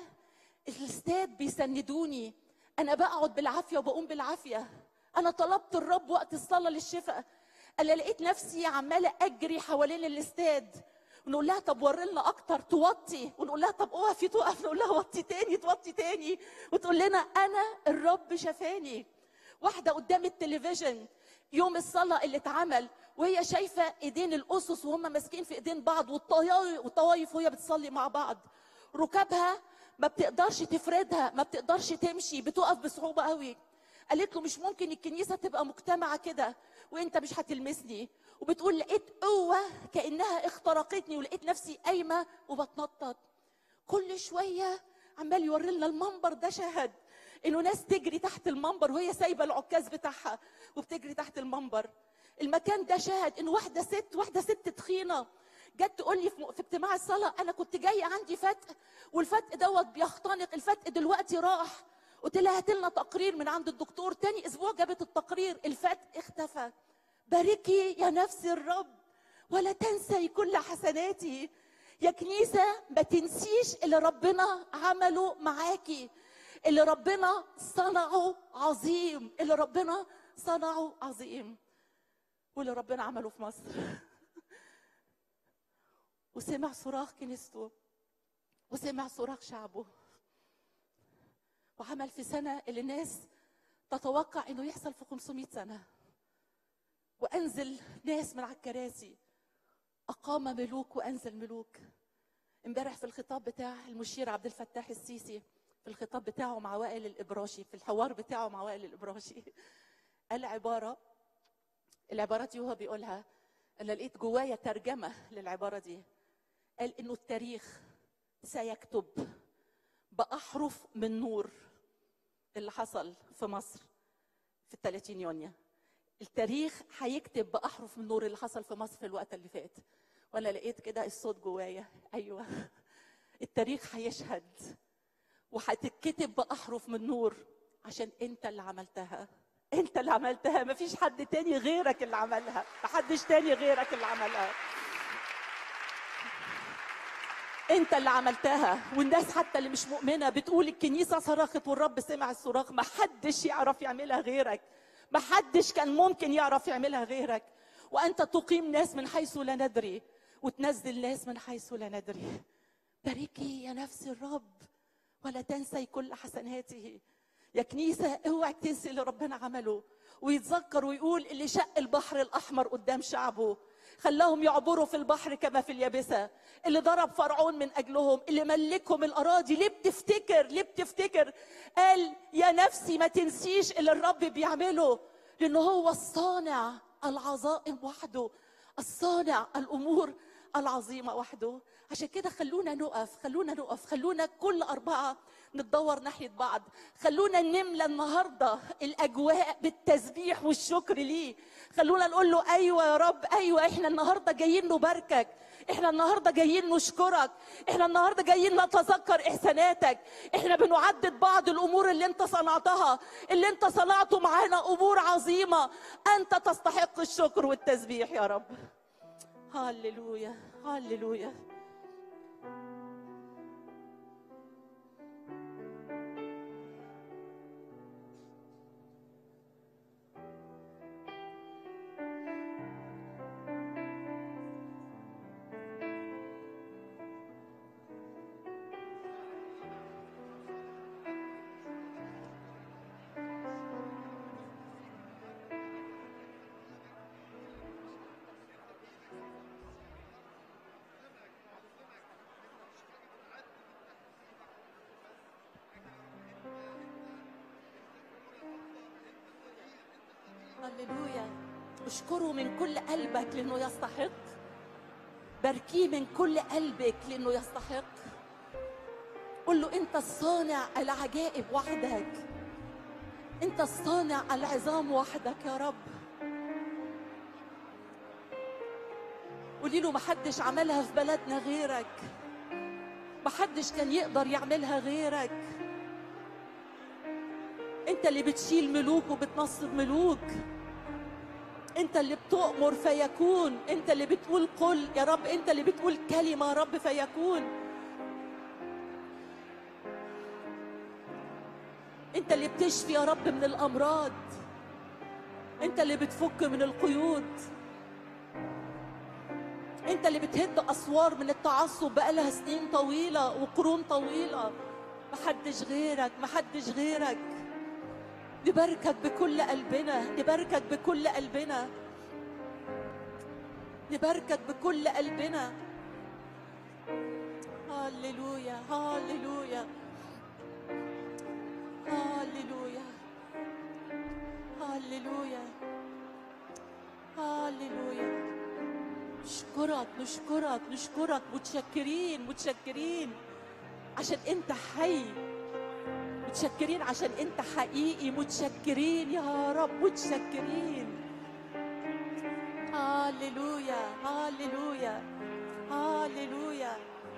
الاستاد بيسندوني أنا بقعد بالعافية وبقوم بالعافية أنا طلبت الرب وقت الصلاة للشفاء أنا لقيت نفسي عمالة أجري حوالين الاستاد ونقول لها طب وري لنا اكتر توطي ونقول لها طب اقفي تقف نقول لها وطي تاني توطي تاني وتقول لنا انا الرب شفاني واحده قدام التلفزيون يوم الصلاه اللي اتعمل وهي شايفه ايدين الاسس وهم ماسكين في ايدين بعض والطوايف والطوايف وهي بتصلي مع بعض ركابها ما بتقدرش تفردها ما بتقدرش تمشي بتقف بصعوبه قوي قالت له مش ممكن الكنيسه تبقى مجتمعه كده وانت مش هتلمسني وبتقول لقيت قوه كانها اخترقتني ولقيت نفسي قايمه وبتنطط كل شويه عمال يوري لنا المنبر ده شهد انه ناس تجري تحت المنبر وهي سايبه العكاز بتاعها وبتجري تحت المنبر المكان ده شاهد ان واحده ست واحده ست تخينه جت تقول لي في م- في اجتماع الصلاه انا كنت جايه عندي فتق والفتق دوت بيختنق الفتق دلوقتي راح قلت لها هات لنا تقرير من عند الدكتور تاني اسبوع جابت التقرير الفتق اختفى باركي يا نفس الرب ولا تنسي كل حسناتي يا كنيسة ما تنسيش اللي ربنا عمله معاكي اللي ربنا صنعه عظيم اللي ربنا صنعه عظيم واللي ربنا عمله في مصر وسمع صراخ كنيسته وسمع صراخ شعبه وعمل في سنة اللي الناس تتوقع انه يحصل في 500 سنه وانزل ناس من على الكراسي اقام ملوك وانزل ملوك امبارح في الخطاب بتاع المشير عبد الفتاح السيسي في الخطاب بتاعه مع وائل الابراشي في الحوار بتاعه مع وائل الابراشي قال عباره العباره دي وهو بيقولها انا لقيت جوايا ترجمه للعباره دي قال انه التاريخ سيكتب باحرف من نور اللي حصل في مصر في ال 30 يونيو التاريخ هيكتب باحرف من نور اللي حصل في مصر في الوقت اللي فات وانا لقيت كده الصوت جوايا ايوه التاريخ هيشهد وهتتكتب باحرف من نور عشان انت اللي عملتها انت اللي عملتها مفيش حد تاني غيرك اللي عملها محدش تاني غيرك اللي عملها انت اللي عملتها والناس حتى اللي مش مؤمنه بتقول الكنيسه صرخت والرب سمع الصراخ ما حدش يعرف يعملها غيرك ما حدش كان ممكن يعرف يعملها غيرك وانت تقيم ناس من حيث لا ندري وتنزل ناس من حيث لا ندري باركي يا نفس الرب ولا تنسي كل حسناته يا كنيسة اوعي تنسي اللي ربنا عمله ويتذكر ويقول اللي شق البحر الأحمر قدام شعبه خلاهم يعبروا في البحر كما في اليابسة اللي ضرب فرعون من أجلهم اللي ملكهم الأراضي ليه بتفتكر ليه بتفتكر قال يا نفسي ما تنسيش اللي الرب بيعمله لأنه هو الصانع العظائم وحده الصانع الأمور العظيمة وحده عشان كده خلونا نقف خلونا نقف خلونا كل أربعة نتدور ناحية بعض خلونا نملى النهاردة الأجواء بالتسبيح والشكر ليه خلونا نقول له أيوة يا رب أيوة إحنا النهاردة جايين نباركك احنا النهارده جايين نشكرك احنا النهارده جايين نتذكر احساناتك احنا بنعدد بعض الامور اللي انت صنعتها اللي انت صنعته معانا امور عظيمه انت تستحق الشكر والتسبيح يا رب هللويا هللويا هللويا اشكره من كل قلبك لانه يستحق باركيه من كل قلبك لانه يستحق قل له انت الصانع العجائب وحدك انت الصانع العظام وحدك يا رب قولي له محدش عملها في بلدنا غيرك محدش كان يقدر يعملها غيرك انت اللي بتشيل ملوك وبتنصب ملوك انت اللي بتؤمر فيكون انت اللي بتقول قل يا رب انت اللي بتقول كلمه يا رب فيكون انت اللي بتشفي يا رب من الامراض انت اللي بتفك من القيود انت اللي بتهد اسوار من التعصب بقالها سنين طويله وقرون طويله محدش غيرك محدش غيرك نباركك بكل قلبنا نباركك بكل قلبنا نباركك بكل قلبنا هللويا هللويا هللويا هللويا هللويا نشكرك نشكرك نشكرك متشكرين متشكرين عشان انت حي متشكرين عشان انت حقيقي متشكرين يا رب متشكرين هاليلويا هاليلويا هاليلويا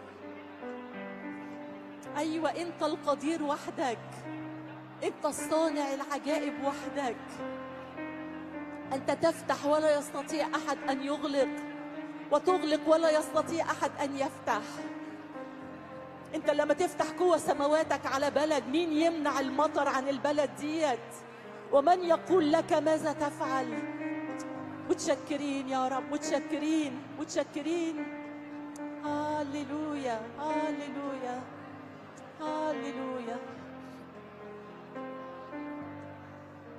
ايوه انت القدير وحدك انت الصانع العجائب وحدك انت تفتح ولا يستطيع احد ان يغلق وتغلق ولا يستطيع احد ان يفتح انت لما تفتح قوة سماواتك على بلد مين يمنع المطر عن البلد ديت ومن يقول لك ماذا تفعل متشكرين يا رب متشكرين متشكرين هاليلويا هاليلويا هاليلويا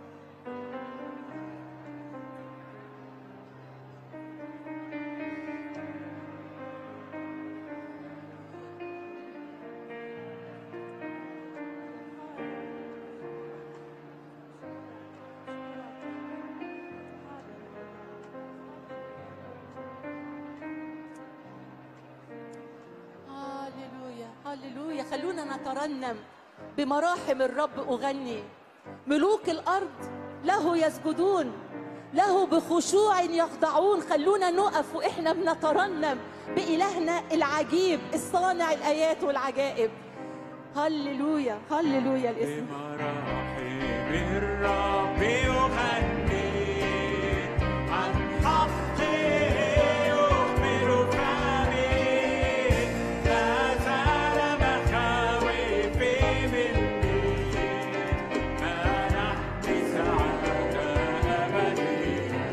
هللويا خلونا نترنم بمراحم الرب أغني ملوك الأرض له يسجدون له بخشوع يخضعون خلونا نقف وإحنا بنترنم بإلهنا العجيب الصانع الآيات والعجائب هللويا هللويا الاسم بمراحم الرب يغني عن حقه يخبر فمي لا زال مخاوفي مني منحني سعادة أبدية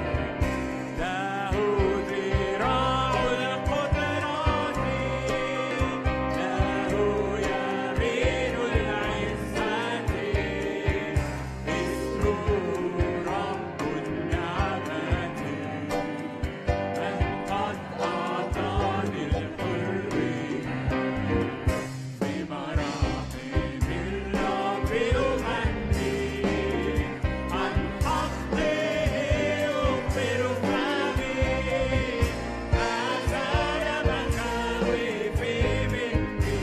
له ذراع القدرات له يمين العزة اسمه رب النعمة من قد أعطاني الحرية بمراحم الرب يغني عن حقه يخبر فمي ما زال مخاوفي مني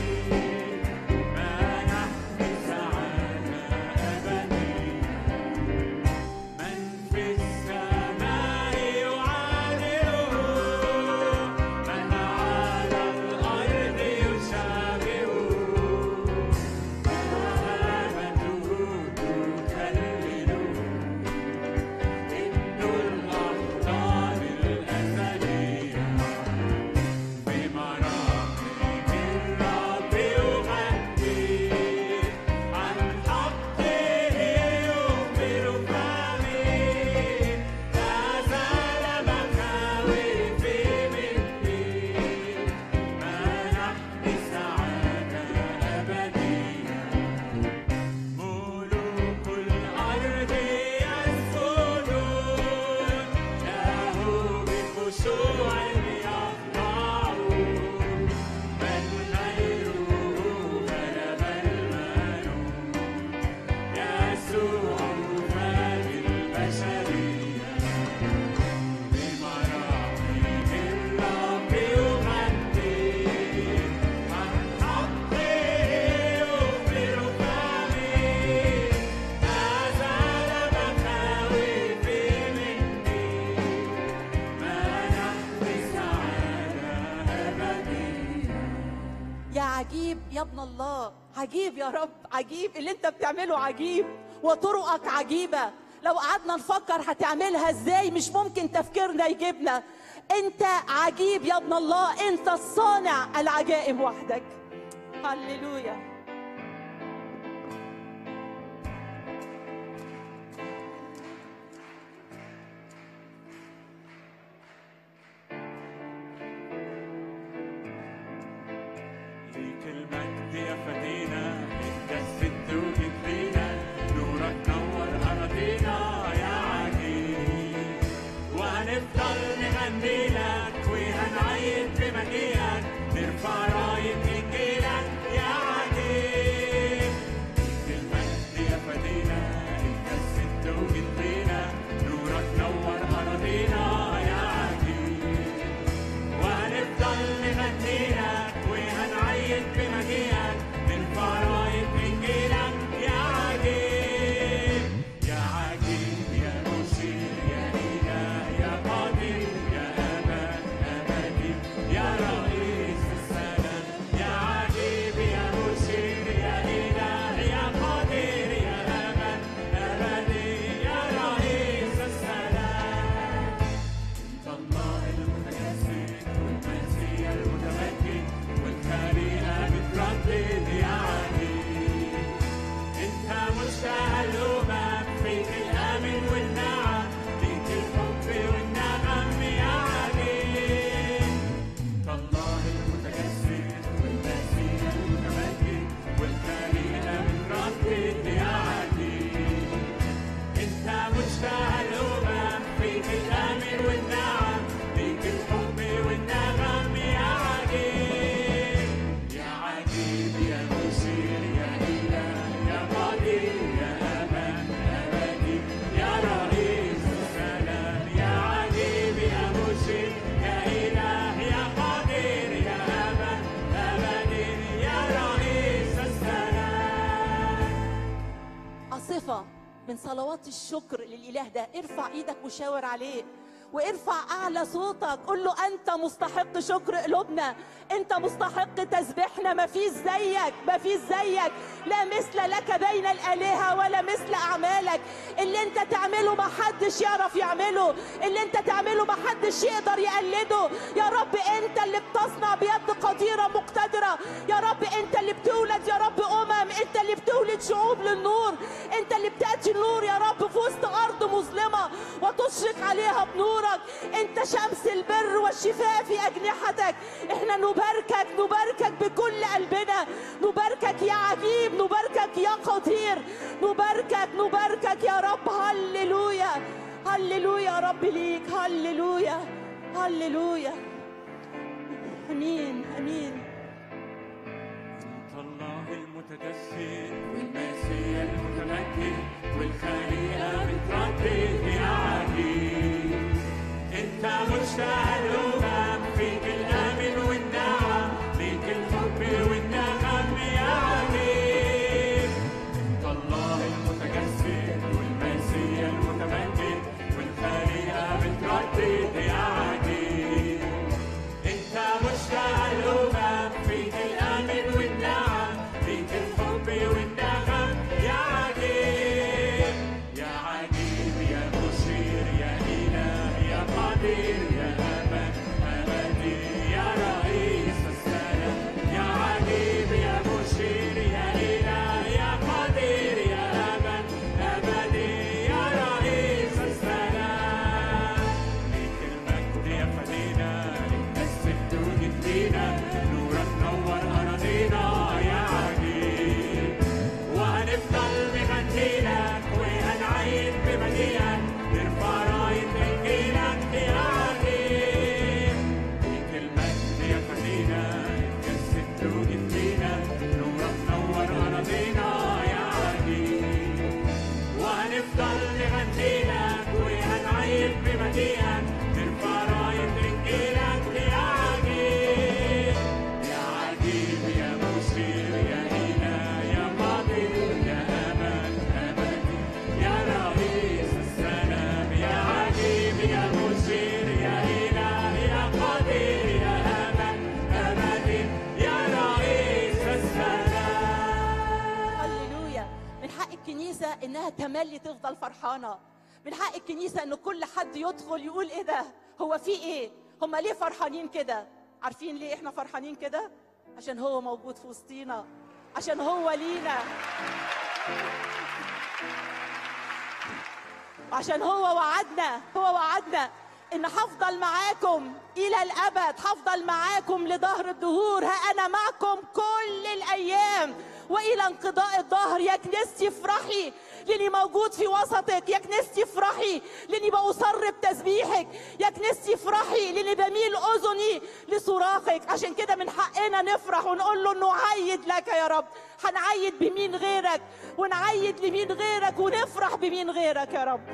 منحني سعادة أبدية من في السماء يعادله من على الأرض يشابهه مهابته تهلله إن الأحضان الأزلية بمراحم الرب يغني عن حقه يخبر فمي لا زال مخاوفي مني منحني سعادة أبدية ملوك الأرض يسجدون له بخشوع يخضعون من غيره غلب المنون يسوع فادي البشرية بمراحم الرب يغني عن حقه يخبر فمي ما زال مخاوفي مني منحني سعادة أبدية يا عجيب يا ابن الله عجيب يا رب عجيب اللي انت بتعمله عجيب وطرقك عجيبة لو قعدنا نفكر هتعملها ازاي مش ممكن تفكيرنا يجيبنا انت عجيب يا ابن الله انت الصانع العجائب وحدك هللويا ليك المجد يا فدينا اتجسدت وجيت لينا نورك نور أراضينا يا عجيب وهنفضل نغني لك وهنعيد بمجيئك نرفع راية إنجيلك يا عجيب من صلوات الشكر للاله ده ارفع ايدك وشاور عليه وارفع اعلى صوتك قول له انت مستحق شكر قلوبنا انت مستحق تسبيحنا ما فيش زيك ما فيش زيك لا مثل لك بين الالهه ولا مثل اعمالك اللي انت تعمله ما حدش يعرف يعمله اللي انت تعمله ما حدش يقدر يقلده يا رب انت اللي بتصنع بيد قديره مقتدره يا رب انت اللي بتولد يا رب امم انت اللي بتولد شعوب للنور انت اللي بتاتي النور يا رب في وسط ارض مظلمه وتشرق عليها بنورك انت شمس البر والشفاء في اجنحتك احنا نباركك نباركك بكل قلبنا نباركك يا عجيب نباركك يا قدير نباركك نباركك يا رب هللويا هللويا يا رب ليك هللويا هللويا امين امين انت الله المتجسد والمسيح المتمجد والخليقه بتردد يا عجيب انت مشتاق الامم فيك الامن والنعم فيك الحب والنغم يا عجيب انت الله المتجسد والمسيح المتمجد والخليقه بتردد يا عجيب انت مشتاق الامم فيك الامن والنعم فيك الحب والنغم يا عجيب يا عجيب يا مشير يا اله يا قدير يا امل ابدي يا رئيس السلام يا عجيب يا مشير يا اله يا قدير يا امل ابدي يا رئيس السلام ليك المجد يا فدينا انت الست وجدينا نورك نور اراضينا يا عجيب وهنفضل بمجيلك وهنعيد بمجيئك نرفع راية انجيلك يا عجيب ليك المجد يا فدينا انت الست وجدينا نورك نور اراضينا يا عجيب وهنفضل نغنيلك وهنعيد بمجيئك نرفع راية انجيلك يا عجيب يا عجيب يا مثير يا إله يا قدير يا أمل أبدي يا رئيس السلام يا عجيب يا مثير يا إله يا قدير يا أمل أبدي يا رئيس السلام هللويا من حق الكنيسة إنها تملي تفضل فرحانة من حق الكنيسة إن كل حد يدخل يقول إيه ده هو في إيه هم ليه فرحانين كده عارفين ليه إحنا فرحانين كده عشان هو موجود في وسطينا عشان هو لينا عشان هو وعدنا هو وعدنا ان هفضل معاكم الى الابد هفضل معاكم لظهر الدهور ها انا معكم كل الايام والى انقضاء الظهر يا كنيستي افرحي لاني موجود في وسطك يا كنيستي افرحي لاني باصر بتسبيحك يا كنيستي افرحي لاني بميل اذني لصراخك عشان كده من حقنا نفرح ونقول له نعيد لك يا رب هنعيد بمين غيرك ونعيد لمين غيرك ونفرح بمين غيرك يا رب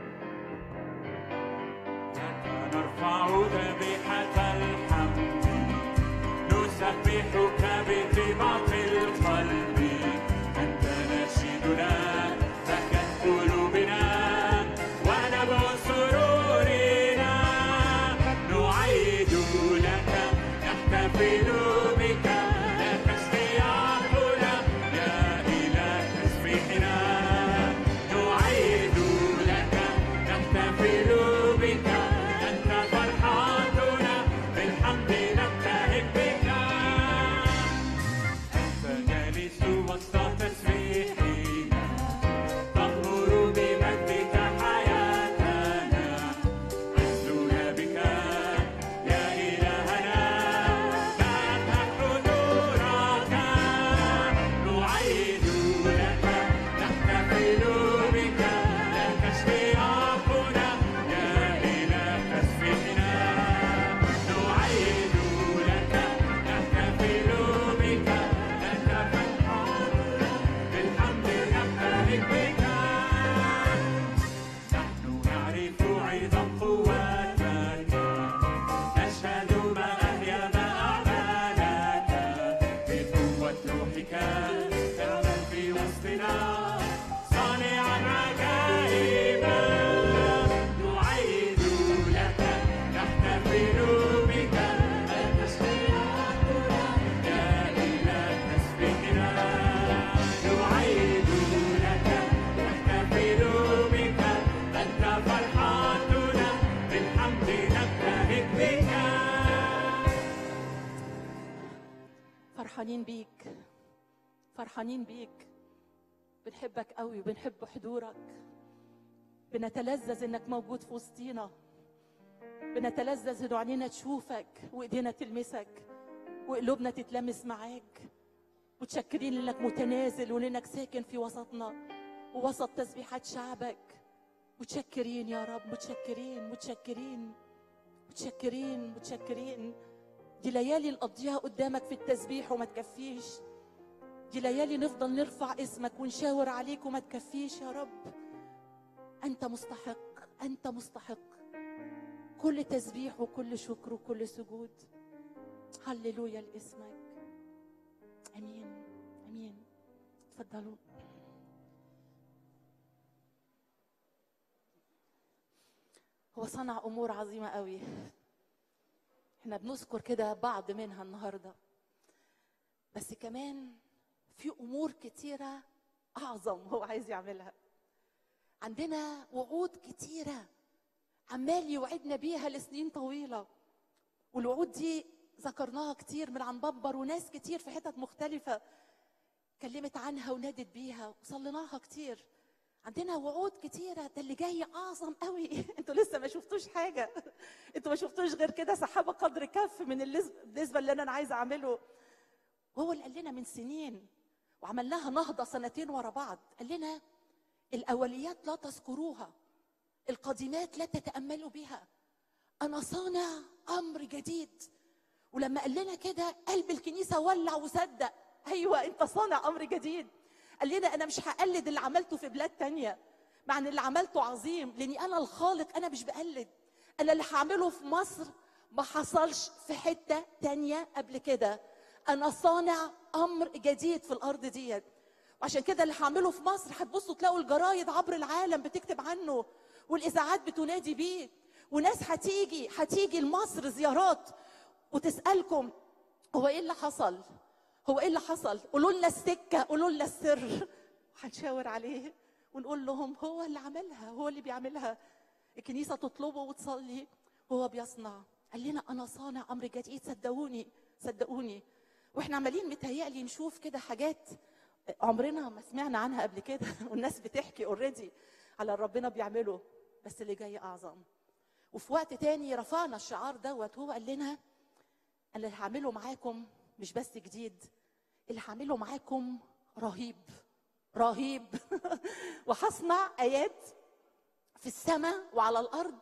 نرفع ذبيحة الحمد نسبحك بطيبة القلب أنت نشيدنا بكت قلوبنا ونبع سرورنا نعيد لك نحتفل بك لك اشتياقنا يا إله تسبيحنا نعيد لك نحتفل بك أنت فرحاتنا بالحمد نبتهج بك فرحانين بيك فرحانين بيك بنحبك قوي وبنحب حضورك بنتلذذ انك موجود في وسطينا بنتلذذ ان عينينا تشوفك وايدينا تلمسك وقلوبنا تتلمس معاك متشكرين انك متنازل وانك ساكن في وسطنا ووسط تسبيحات شعبك متشكرين يا رب متشكرين متشكرين متشكرين متشكرين دي ليالي نقضيها قدامك في التسبيح وما تكفيش دي ليالي نفضل نرفع اسمك ونشاور عليك وما تكفيش يا رب انت مستحق انت مستحق كل تسبيح وكل شكر وكل سجود هللويا لاسمك امين امين اتفضلوا هو صنع امور عظيمه قوي احنا بنذكر كده بعض منها النهارده بس كمان في امور كتيره اعظم هو عايز يعملها عندنا وعود كتيره عمال يوعدنا بيها لسنين طويله والوعود دي ذكرناها كتير من عن ببر وناس كتير في حتت مختلفه كلمت عنها ونادت بيها وصليناها كتير عندنا وعود كتيرة ده اللي جاي أعظم قوي انتوا لسه ما شفتوش حاجة انتوا ما شفتوش غير كده سحابة قدر كف من اللز- بالنسبة اللي أنا عايزة أعمله وهو اللي قال لنا من سنين وعملناها نهضة سنتين ورا بعض قال لنا الأوليات لا تذكروها القديمات لا تتأملوا بها أنا صانع أمر جديد ولما قال لنا كده قلب الكنيسة ولع وصدق أيوة أنت صانع أمر جديد قال لنا أنا مش هقلد اللي عملته في بلاد تانية مع أن اللي عملته عظيم لأني أنا الخالق أنا مش بقلد أنا اللي هعمله في مصر ما حصلش في حتة تانية قبل كده أنا صانع أمر جديد في الأرض ديت وعشان كده اللي هعمله في مصر هتبصوا تلاقوا الجرايد عبر العالم بتكتب عنه والاذاعات بتنادي بيه وناس هتيجي هتيجي لمصر زيارات وتسالكم هو ايه اللي حصل؟ هو ايه اللي حصل؟ قولوا لنا السكه قولوا لنا السر هنشاور عليه ونقول لهم هو اللي عملها هو اللي بيعملها الكنيسه تطلبه وتصلي وهو بيصنع قال لنا انا صانع امر جديد صدقوني صدقوني واحنا عمالين متهيألي نشوف كده حاجات عمرنا ما سمعنا عنها قبل كده والناس بتحكي اوريدي على اللي ربنا بيعمله بس اللي جاي اعظم وفي وقت تاني رفعنا الشعار دوت هو قال لنا اللي هعمله معاكم مش بس جديد اللي هعمله معاكم رهيب رهيب وهصنع ايات في السماء وعلى الارض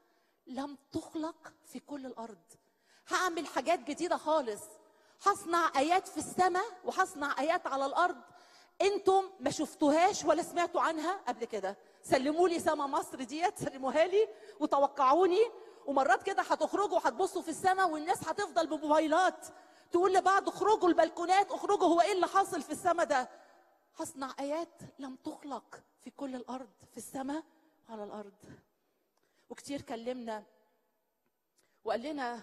لم تخلق في كل الارض هعمل حاجات جديده خالص هصنع ايات في السماء وهصنع ايات على الارض انتم ما شفتوهاش ولا سمعتوا عنها قبل كده سلموا لي سما مصر ديت سلموها لي وتوقعوني ومرات كده هتخرجوا هتبصوا في السماء والناس هتفضل بموبايلات تقول لبعض اخرجوا البلكونات اخرجوا هو ايه اللي حاصل في السماء ده هصنع ايات لم تخلق في كل الارض في السماء وعلى الارض وكتير كلمنا وقال لنا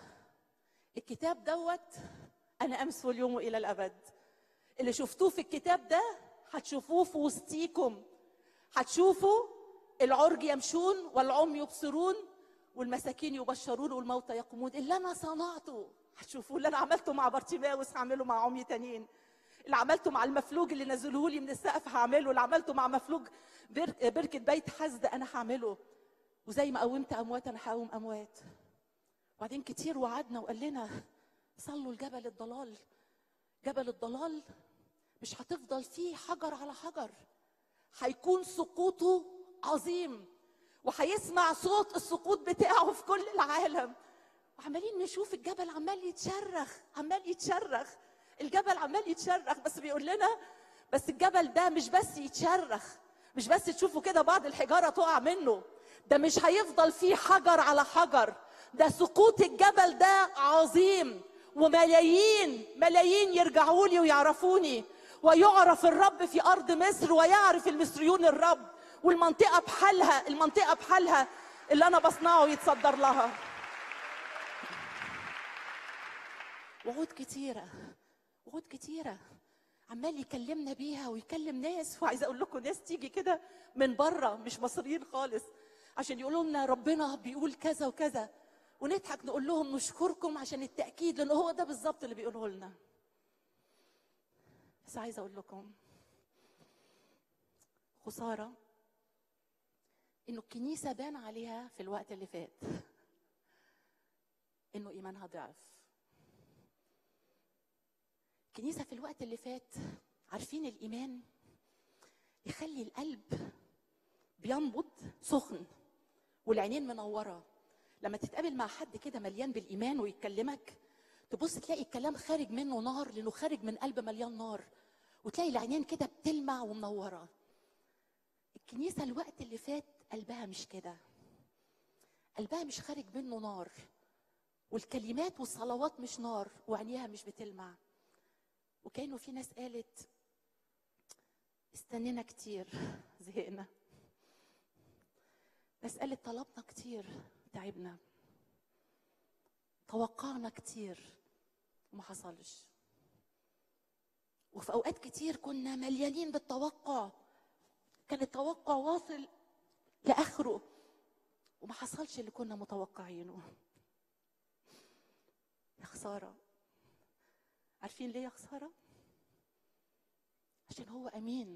الكتاب دوت انا امس واليوم الى الابد اللي شفتوه في الكتاب ده هتشوفوه في وسطيكم هتشوفوا العرج يمشون والعمي يبصرون والمساكين يبشرون والموتى يقومون اللي انا صنعته هتشوفوه اللي انا عملته مع بارتيماوس هعمله مع عمي تانيين اللي عملته مع المفلوج اللي نزلوه لي من السقف هعمله اللي عملته مع مفلوج بر- بركه بيت حزد انا هعمله وزي ما قومت اموات انا هقوم اموات وبعدين كتير وعدنا وقال لنا صلوا لجبل الضلال جبل الضلال مش هتفضل فيه حجر على حجر هيكون سقوطه عظيم وهيسمع صوت السقوط بتاعه في كل العالم وعمالين نشوف الجبل عمال يتشرخ عمال يتشرخ الجبل عمال يتشرخ بس بيقول لنا بس الجبل ده مش بس يتشرخ مش بس تشوفوا كده بعض الحجاره تقع منه ده مش هيفضل فيه حجر على حجر ده سقوط الجبل ده عظيم وملايين ملايين يرجعوا لي ويعرفوني ويعرف الرب في ارض مصر ويعرف المصريون الرب والمنطقه بحالها المنطقه بحالها اللي انا بصنعه يتصدر لها وعود كتيره وعود كتيره عمال يكلمنا بيها ويكلم ناس وعايزه اقول لكم ناس تيجي كده من بره مش مصريين خالص عشان يقولوا لنا ربنا بيقول كذا وكذا ونضحك نقول لهم نشكركم عشان التاكيد لان هو ده بالظبط اللي بيقوله لنا بس عايزه اقول لكم خساره انه الكنيسه بان عليها في الوقت اللي فات انه ايمانها ضعف الكنيسه في الوقت اللي فات عارفين الايمان يخلي القلب بينبض سخن والعينين منوره لما تتقابل مع حد كده مليان بالايمان ويكلمك تبص تلاقي الكلام خارج منه نار لانه خارج من قلب مليان نار وتلاقي العينين كده بتلمع ومنوره الكنيسه الوقت اللي فات قلبها مش كده قلبها مش خارج منه نار والكلمات والصلوات مش نار وعينيها مش بتلمع وكانوا في ناس قالت استنينا كتير زهقنا ناس قالت طلبنا كتير تعبنا توقعنا كتير وما حصلش وفي اوقات كتير كنا مليانين بالتوقع كان التوقع واصل لاخره وما حصلش اللي كنا متوقعينه يا خساره عارفين ليه يا خساره عشان هو امين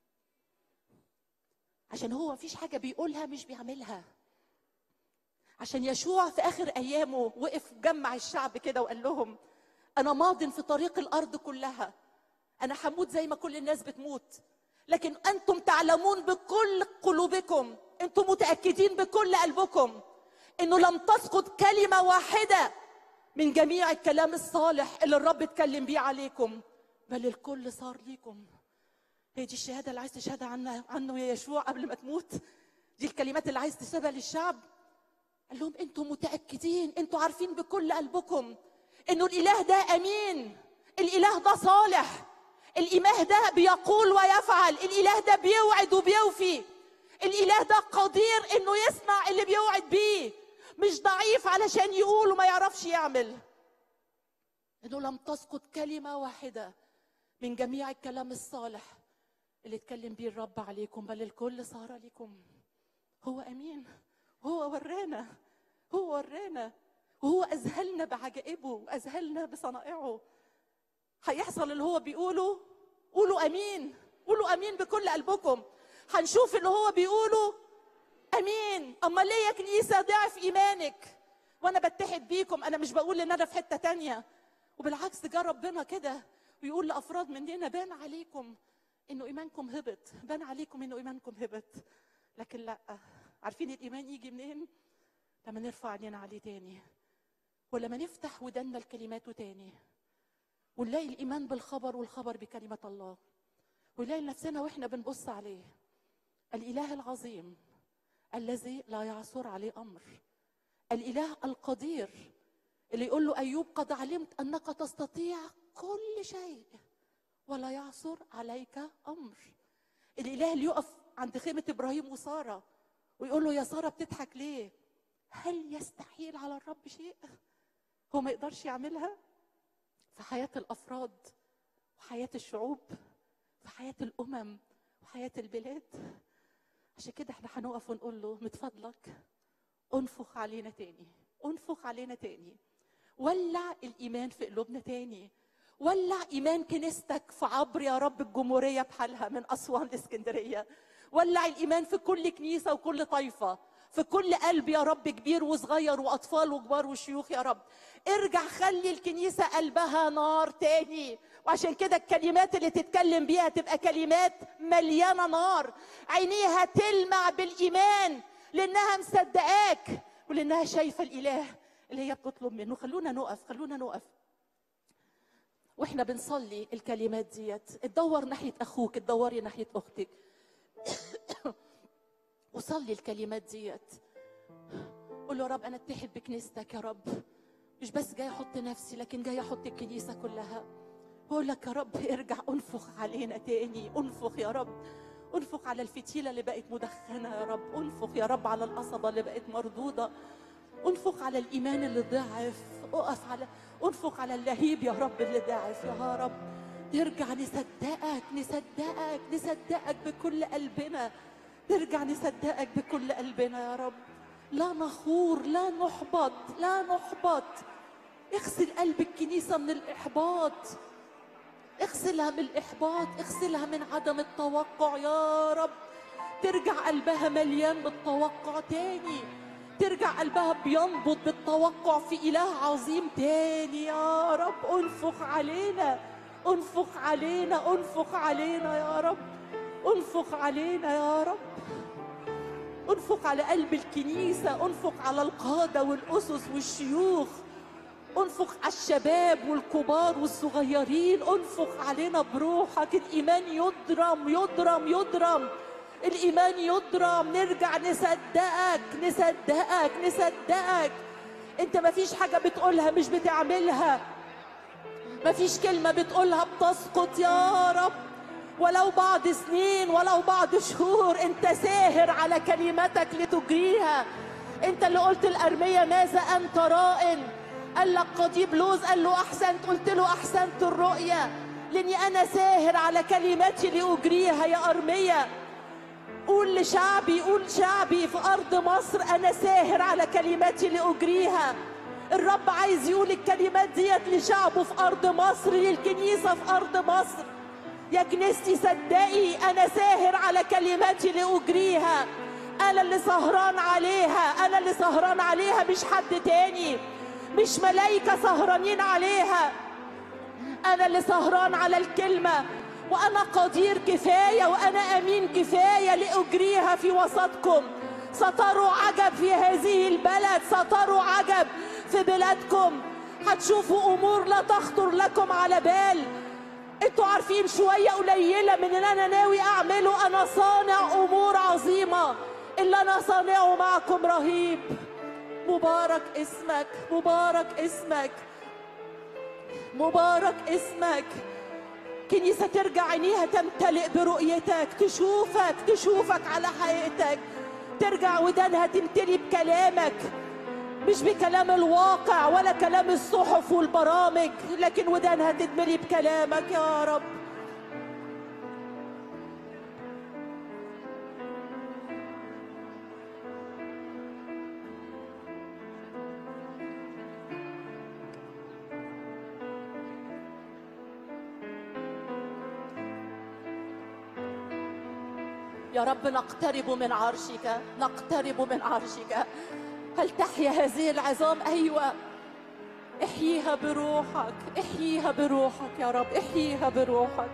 عشان هو مفيش حاجه بيقولها مش بيعملها عشان يشوع في اخر ايامه وقف جمع الشعب كده وقال لهم انا ماض في طريق الارض كلها انا هموت زي ما كل الناس بتموت لكن انتم تعلمون بكل قلوبكم انتم متاكدين بكل قلبكم انه لم تسقط كلمه واحده من جميع الكلام الصالح اللي الرب اتكلم بيه عليكم بل الكل صار ليكم هي دي الشهاده اللي عايز تشهدها عنه عنه يا يشوع قبل ما تموت دي الكلمات اللي عايز تسيبها للشعب قال لهم انتم متاكدين انتم عارفين بكل قلبكم انه الاله ده امين الاله ده صالح الاله ده بيقول ويفعل الاله ده بيوعد وبيوفي الاله ده قدير انه يسمع اللي بيوعد بيه مش ضعيف علشان يقول وما يعرفش يعمل انه لم تسقط كلمه واحده من جميع الكلام الصالح اللي اتكلم بيه الرب عليكم بل الكل صار لكم هو امين هو ورانا هو ورانا وهو اذهلنا بعجائبه واذهلنا بصنائعه هيحصل اللي هو بيقوله قولوا امين قولوا امين بكل قلبكم هنشوف اللي هو بيقوله امين اما ليه يا كنيسه ضعف ايمانك وانا بتحد بيكم انا مش بقول ان انا في حته تانية وبالعكس جه ربنا كده ويقول لافراد مننا بان عليكم انه ايمانكم هبط بان عليكم انه ايمانكم هبط لكن لا عارفين الايمان يجي منين لما نرفع عينينا عليه تاني ولما نفتح ودنا لكلماته تاني ونلاقي الايمان بالخبر والخبر بكلمه الله ونلاقي نفسنا واحنا بنبص عليه الاله العظيم الذي لا يعثر عليه امر الاله القدير اللي يقول له ايوب قد علمت انك تستطيع كل شيء ولا يعثر عليك امر الاله اللي يقف عند خيمه ابراهيم وساره ويقول له يا ساره بتضحك ليه هل يستحيل على الرب شيء هو ما يقدرش يعملها في حياه الافراد وحياه الشعوب في حياه الامم وحياه البلاد عشان كده احنا هنقف ونقول له من فضلك انفخ علينا تاني انفخ علينا تاني ولع الايمان في قلوبنا تاني ولع ايمان كنيستك في عبر يا رب الجمهوريه بحالها من اسوان لاسكندريه ولع الايمان في كل كنيسه وكل طائفه في كل قلب يا رب كبير وصغير واطفال وكبار وشيوخ يا رب ارجع خلي الكنيسه قلبها نار تاني وعشان كده الكلمات اللي تتكلم بيها تبقى كلمات مليانه نار عينيها تلمع بالايمان لانها مصدقاك ولانها شايفه الاله اللي هي بتطلب منه خلونا نقف خلونا نقف واحنا بنصلي الكلمات ديت اتدور ناحيه اخوك اتدوري ناحيه اختك وصلي الكلمات ديت قول له يا رب انا اتحد بكنيستك يا رب مش بس جاي احط نفسي لكن جاي احط الكنيسه كلها بقول لك يا رب ارجع انفخ علينا تاني انفخ يا رب انفخ على الفتيله اللي بقت مدخنه يا رب انفخ يا رب على القصبه اللي بقت مردوده انفخ على الايمان اللي ضعف اقف على انفخ على اللهيب يا رب اللي ضعف يا رب نرجع نصدقك نصدقك نصدقك بكل قلبنا نرجع نصدقك بكل قلبنا يا رب لا نخور لا نحبط لا نحبط اغسل قلب الكنيسة من الإحباط اغسلها من الإحباط اغسلها من عدم التوقع يا رب ترجع قلبها مليان بالتوقع تاني ترجع قلبها بينبض بالتوقع في إله عظيم تاني يا رب انفخ علينا انفخ علينا انفخ علينا يا رب انفخ علينا يا رب انفخ على قلب الكنيسة انفخ على القادة والأسس والشيوخ انفخ على الشباب والكبار والصغيرين انفخ علينا بروحك الإيمان يضرم يضرم يضرم الإيمان يضرم نرجع نصدقك نصدقك نصدقك انت مفيش حاجة بتقولها مش بتعملها مفيش كلمة بتقولها بتسقط يا رب ولو بعض سنين ولو بعض شهور انت ساهر على كلمتك لتجريها انت اللي قلت الأرمية ماذا أنت رائن قال لك قضيب لوز قال له أحسنت قلت له أحسنت الرؤية لأني أنا ساهر على كلمتي لأجريها يا أرمية قول لشعبي قول شعبي في أرض مصر أنا ساهر على كلماتي لأجريها الرب عايز يقول الكلمات ديت لشعبه في أرض مصر للكنيسة في أرض مصر يا كنيستي صدقي أنا ساهر على كلماتي لأجريها أنا اللي سهران عليها أنا اللي سهران عليها مش حد تاني مش ملايكة سهرانين عليها أنا اللي سهران على الكلمة وأنا قدير كفاية وأنا أمين كفاية لأجريها في وسطكم ستروا عجب في هذه البلد ستروا عجب في بلادكم هتشوفوا أمور لا تخطر لكم على بال انتوا عارفين شوية قليلة من اللي أنا ناوي أعمله أنا صانع أمور عظيمة اللي أنا صانعه معكم رهيب مبارك اسمك مبارك اسمك مبارك اسمك كنيسة ترجع عينيها تمتلئ برؤيتك تشوفك تشوفك على حقيقتك ترجع ودانها تمتلي بكلامك مش بكلام الواقع ولا كلام الصحف والبرامج لكن ودانها تتملي بكلامك يا رب يا رب نقترب من عرشك نقترب من عرشك هل تحيا هذه العظام ايوه احييها بروحك احييها بروحك يا رب احييها بروحك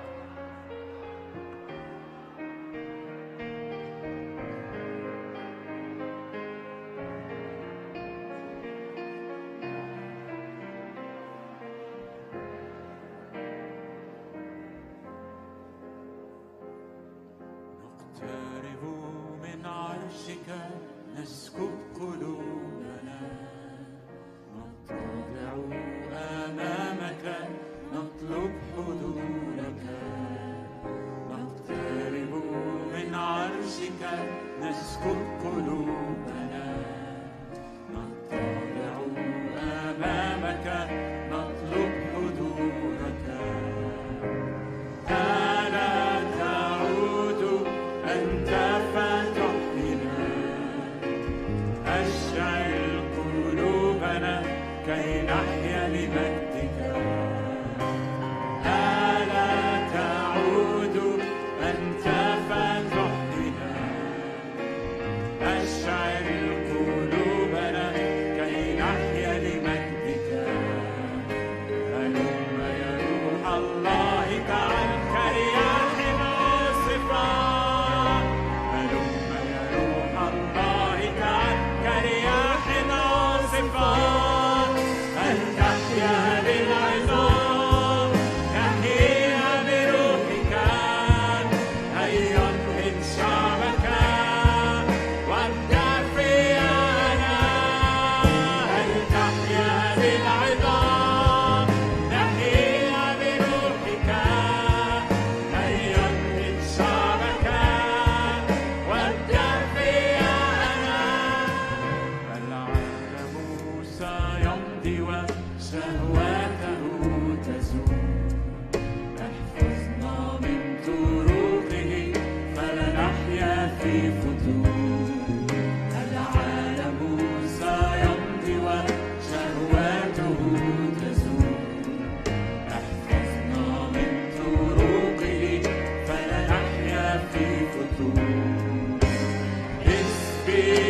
نقترب من عرشك نسكب قلوبنا نتضع أمامك نطلب حضورك نقترب من عرشك نسكب قلوبنا نتضع أمامك نطلب حضورك ألا تعود أنت فتحنا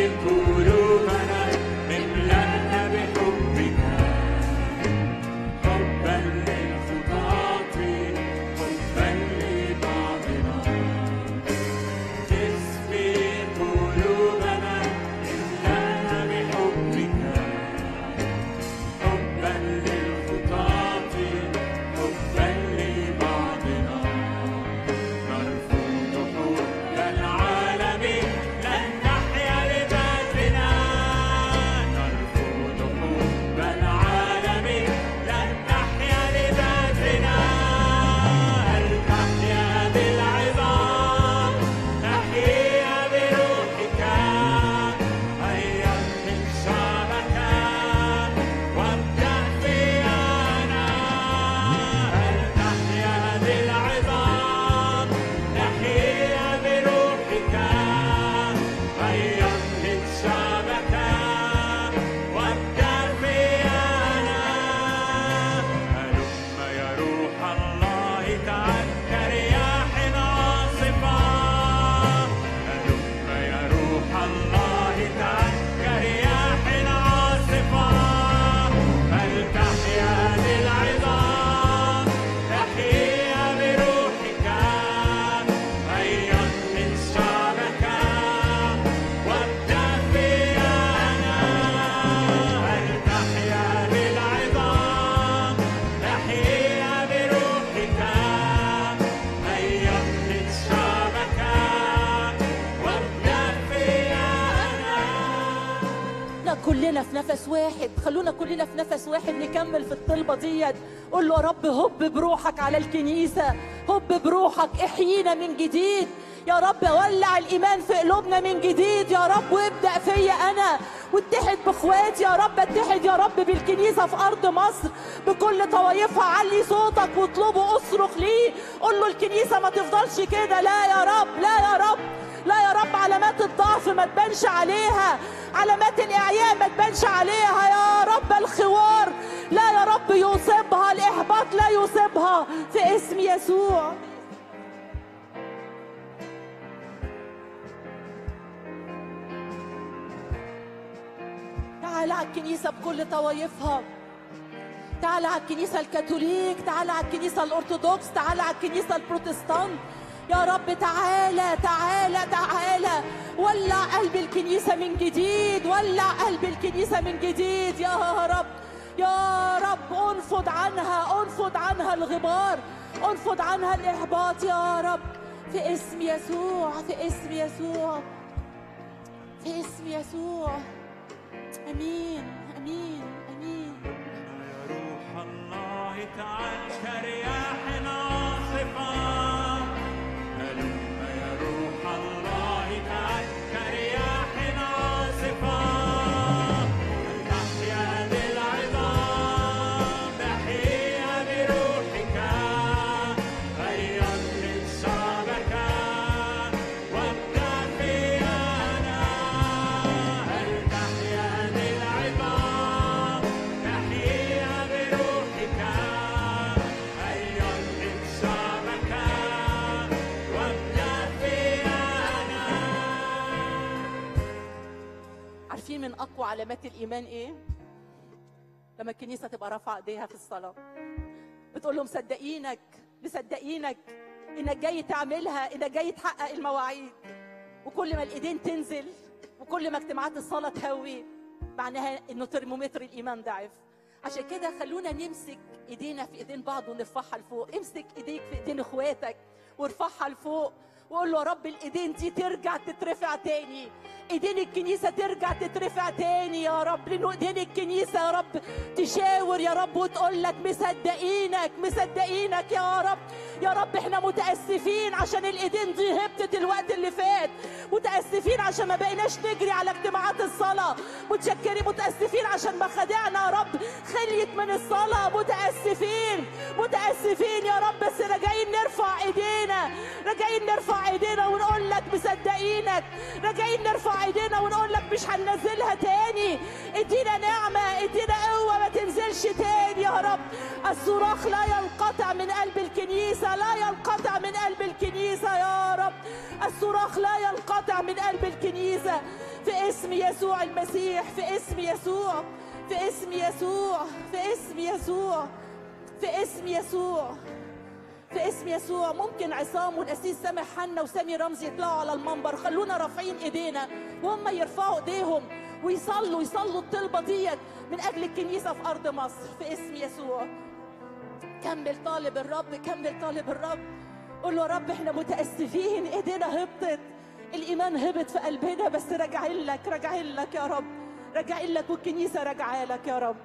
قلوبنا املأنا بحبك حبا للخطاة حبا لبعضنا تسبي قلوبنا املأنا بحبك حبا للخطاة حبا لبعضنا نرفض حب العالم لن نحيا لذاتنا نرفض حب العالم لن نحيا لذاتنا هل تحيا بالعظام نحيا بروحك هيا من شعبك وابدأ فينا هل تحيا بالعظام نحيا بروحك هيا من شعبك وابدأ فينا هلم يا روح الله تعال كرياح عاصفة هلم يا روح الله تعال كرياح عاصفة هل تحيا للعظام تحيا بروحك هيا من شعبك وابدأ فينا هل تحيا للعظام تحيا بروحك هيا من شعبك وابدأ فينا لا كلنا في نفس واحد خلونا كلنا في نفس واحد نكمل في الطلبة ديت قول له يا رب هب بروحك على الكنيسة هب بروحك احيينا من جديد يا رب ولع الإيمان في قلوبنا من جديد يا رب وابدأ فيا أنا واتحد بإخواتي يا رب اتحد يا رب بالكنيسة في أرض مصر بكل طوايفها علي صوتك واطلبه اصرخ ليه قول له الكنيسة ما تفضلش كده لا يا رب لا يا رب لا يا رب علامات الضعف ما تبانش عليها علامات الإعياء ما تبانش عليها يا رب الخوار لا يا رب يصيبها الإحباط لا يصيبها في اسم يسوع تعال على الكنيسة بكل طوايفها تعال على الكنيسة الكاثوليك تعال على الكنيسة الأرثوذكس تعال على الكنيسة البروتستانت يا رب تعالى تعالى تعالى ولع قلب الكنيسة من جديد ولع قلب الكنيسة من جديد يا رب يا رب انفض عنها انفض عنها الغبار انفض عنها الإحباط يا رب في اسم يسوع في اسم يسوع في اسم يسوع امين امين امين يا روح الله تعال كرياح عاصفة هلم يا روح الله تعال كرياح عاصفة تحيا بالعظام تحيا بروحك هيا من شعبك وابدأ فينا هل تحيا بالعظام تحيا بروحك هيا من شعبك وابدأ فينا عارفين من اقوى علامات الايمان ايه لما الكنيسه تبقى رافعه ايديها في الصلاه بتقول له مصدقينك مصدقينك انك جاي تعملها انك جاي تحقق المواعيد وكل ما الايدين تنزل وكل ما اجتماعات الصلاه تهوي معناها انه ترمومتر الايمان ضعف عشان كده خلونا نمسك ايدينا في ايدين بعض ونرفعها لفوق امسك ايديك في ايدين اخواتك وارفعها لفوق وقول له يا رب الايدين دي ترجع تترفع تاني ايدين الكنيسه ترجع تترفع تاني يا رب لانه ايدين الكنيسه يا رب تشاور يا رب وتقول لك مصدقينك مصدقينك يا رب يا رب احنا متاسفين عشان الايدين دي هبطت الوقت اللي فات متاسفين عشان ما بقيناش نجري على اجتماعات الصلاه متشكرين متاسفين عشان ما خدعنا يا رب خليت من الصلاه متاسفين متاسفين يا رب بس راجعين نرفع ايدينا راجعين نرفع ايدينا ونقول لك مصدقينك راجعين نرفع ايدينا ونقول لك مش هننزلها تاني ادينا نعمه ادينا قوه ما تنزلش تاني يا رب الصراخ لا ينقطع من قلب الكنيسه لا ينقطع من قلب الكنيسه يا رب الصراخ لا ينقطع من قلب الكنيسه في اسم يسوع المسيح في اسم يسوع في اسم يسوع في اسم يسوع في اسم يسوع في اسم يسوع ممكن عصام والاسيس سامح حنا وسامي رمزي يطلعوا على المنبر خلونا رافعين ايدينا وهم يرفعوا ايديهم ويصلوا يصلوا الطلبه ديت من اجل الكنيسه في ارض مصر في اسم يسوع كمل طالب الرب كمل طالب الرب قول له يا رب احنا متاسفين ايدينا هبطت الايمان هبط في قلبنا بس راجعين لك راجعين لك يا رب راجعين لك والكنيسه راجعه لك يا رب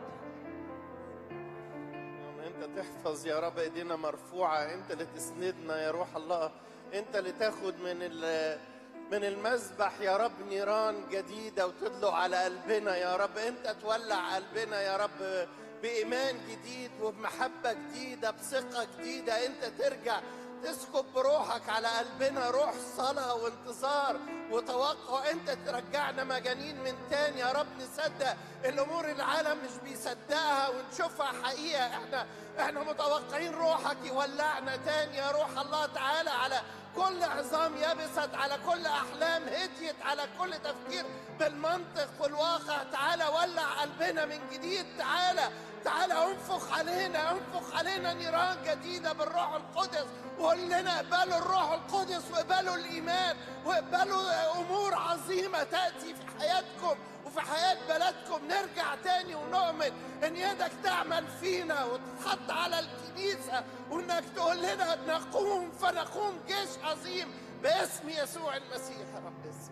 انت تحفظ يا رب ايدينا مرفوعه انت اللي تسندنا يا روح الله انت اللي تاخد من ال- من المذبح يا رب نيران جديده وتدلق على قلبنا يا رب انت تولع قلبنا يا رب بايمان جديد وبمحبه جديده بثقه جديده انت ترجع تسكب بروحك على قلبنا روح صلاة وانتظار وتوقع انت ترجعنا مجانين من تاني يا رب نصدق الامور العالم مش بيصدقها ونشوفها حقيقة احنا احنا متوقعين روحك يولعنا تاني يا روح الله تعالى على كل عظام يبست على كل احلام هديت على كل تفكير بالمنطق والواقع تعالى ولع قلبنا من جديد تعالى تعالى انفخ علينا انفخ علينا نيران جديده بالروح القدس وقول لنا اقبلوا الروح القدس واقبلوا الايمان واقبلوا امور عظيمه تاتي في حياتكم وفي حياه بلدكم نرجع تاني ونؤمن ان يدك تعمل فينا وتتحط على الكنيسه وانك تقول لنا نقوم فنقوم جيش عظيم باسم يسوع المسيح يا رب اسم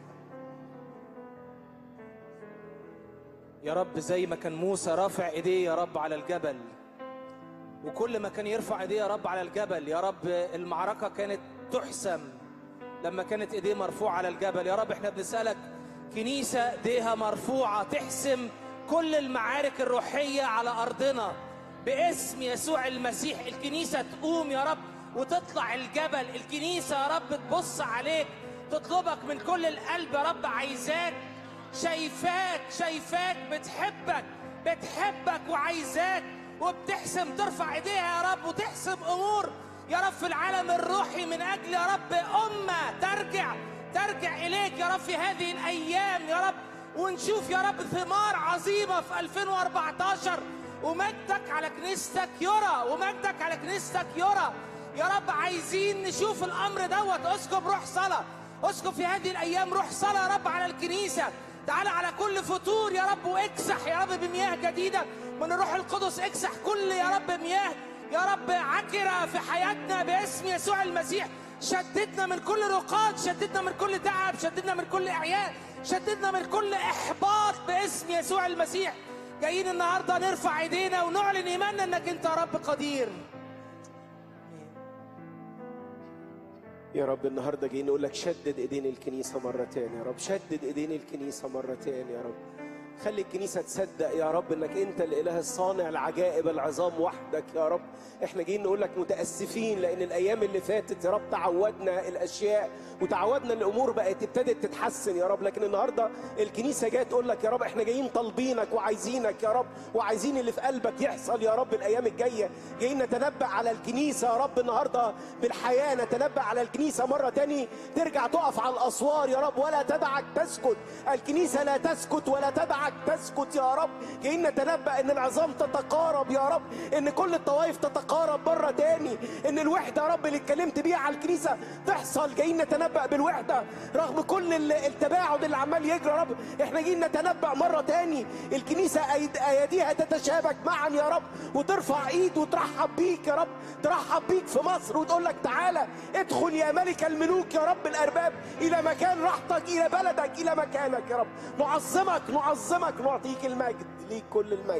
يا رب زي ما كان موسى رافع ايديه يا رب على الجبل وكل ما كان يرفع ايديه يا رب على الجبل يا رب المعركة كانت تحسم لما كانت ايديه مرفوعة على الجبل يا رب احنا بنسألك كنيسة ايديها مرفوعة تحسم كل المعارك الروحية على أرضنا باسم يسوع المسيح الكنيسة تقوم يا رب وتطلع الجبل الكنيسة يا رب تبص عليك تطلبك من كل القلب يا رب عايزاك شايفاك شايفاك بتحبك بتحبك وعايزاك وبتحسم ترفع ايديها يا رب وتحسم امور يا رب في العالم الروحي من اجل يا رب امه ترجع ترجع اليك يا رب في هذه الايام يا رب ونشوف يا رب ثمار عظيمه في 2014 ومجدك على كنيستك يرى ومجدك على كنيستك يرى يا رب عايزين نشوف الامر دوت اسكب روح صلاه اسكب في هذه الايام روح صلاه يا رب على الكنيسه تعالى على كل فطور يا رب واكسح يا رب بمياه جديده من الروح القدس اكسح كل يا رب مياه يا رب عكره في حياتنا باسم يسوع المسيح شددنا من كل رقاد شددنا من كل تعب شددنا من كل اعياء شددنا من كل احباط باسم يسوع المسيح جايين النهارده نرفع ايدينا ونعلن ايماننا انك انت يا رب قدير يا رب النهارده جايين نقول لك شدد ايدين الكنيسه مره تاني يا رب شدد ايدين الكنيسه مره تاني يا رب خلي الكنيسه تصدق يا رب انك انت الاله الصانع العجائب العظام وحدك يا رب احنا جايين نقول لك متاسفين لان الايام اللي فاتت يا رب تعودنا الاشياء وتعودنا ان الامور بقت ابتدت تتحسن يا رب لكن النهارده الكنيسه جايه تقول لك يا رب احنا جايين طالبينك وعايزينك يا رب وعايزين اللي في قلبك يحصل يا رب الايام الجايه جايين نتنبأ على الكنيسه يا رب النهارده بالحياه نتنبأ على الكنيسه مره تاني ترجع تقف على الاسوار يا رب ولا تدعك تسكت الكنيسه لا تسكت ولا تدعك تسكت يا رب جايين نتنبأ ان العظام تتقارب يا رب ان كل الطوائف تتقارب مره تاني ان الوحده يا رب اللي اتكلمت بيها على الكنيسه تحصل جايين نتنبأ بالوحده رغم كل ال- التباعد اللي عمال يجري يا رب احنا جايين نتنبأ مره تاني الكنيسه أيد- اياديها تتشابك معا يا رب وترفع ايد وترحب بيك يا رب ترحب بيك في مصر وتقول لك تعالى ادخل يا ملك الملوك يا رب الارباب الى مكان راحتك الى بلدك الى مكانك يا رب نعظمك نعظمك نعطيك المجد ليك كل المجد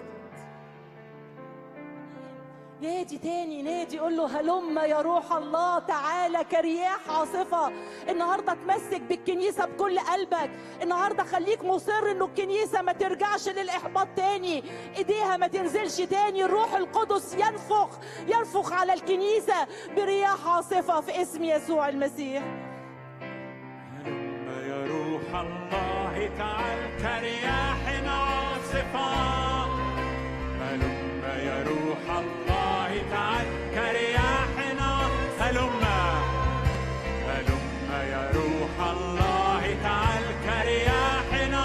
نادي تاني نادي قول له هلم يا روح الله تعالى كرياح عاصفة النهاردة تمسك بالكنيسة بكل قلبك النهاردة خليك مصر انه الكنيسة ما ترجعش للإحباط تاني ايديها ما تنزلش تاني الروح القدس ينفخ ينفخ على الكنيسة برياح عاصفة في اسم يسوع المسيح هلم يا روح الله تعال كرياح عاصفة هلم يا روح الله تعال كرياح عاصفة هلم هلم يا روح الله تعال كرياح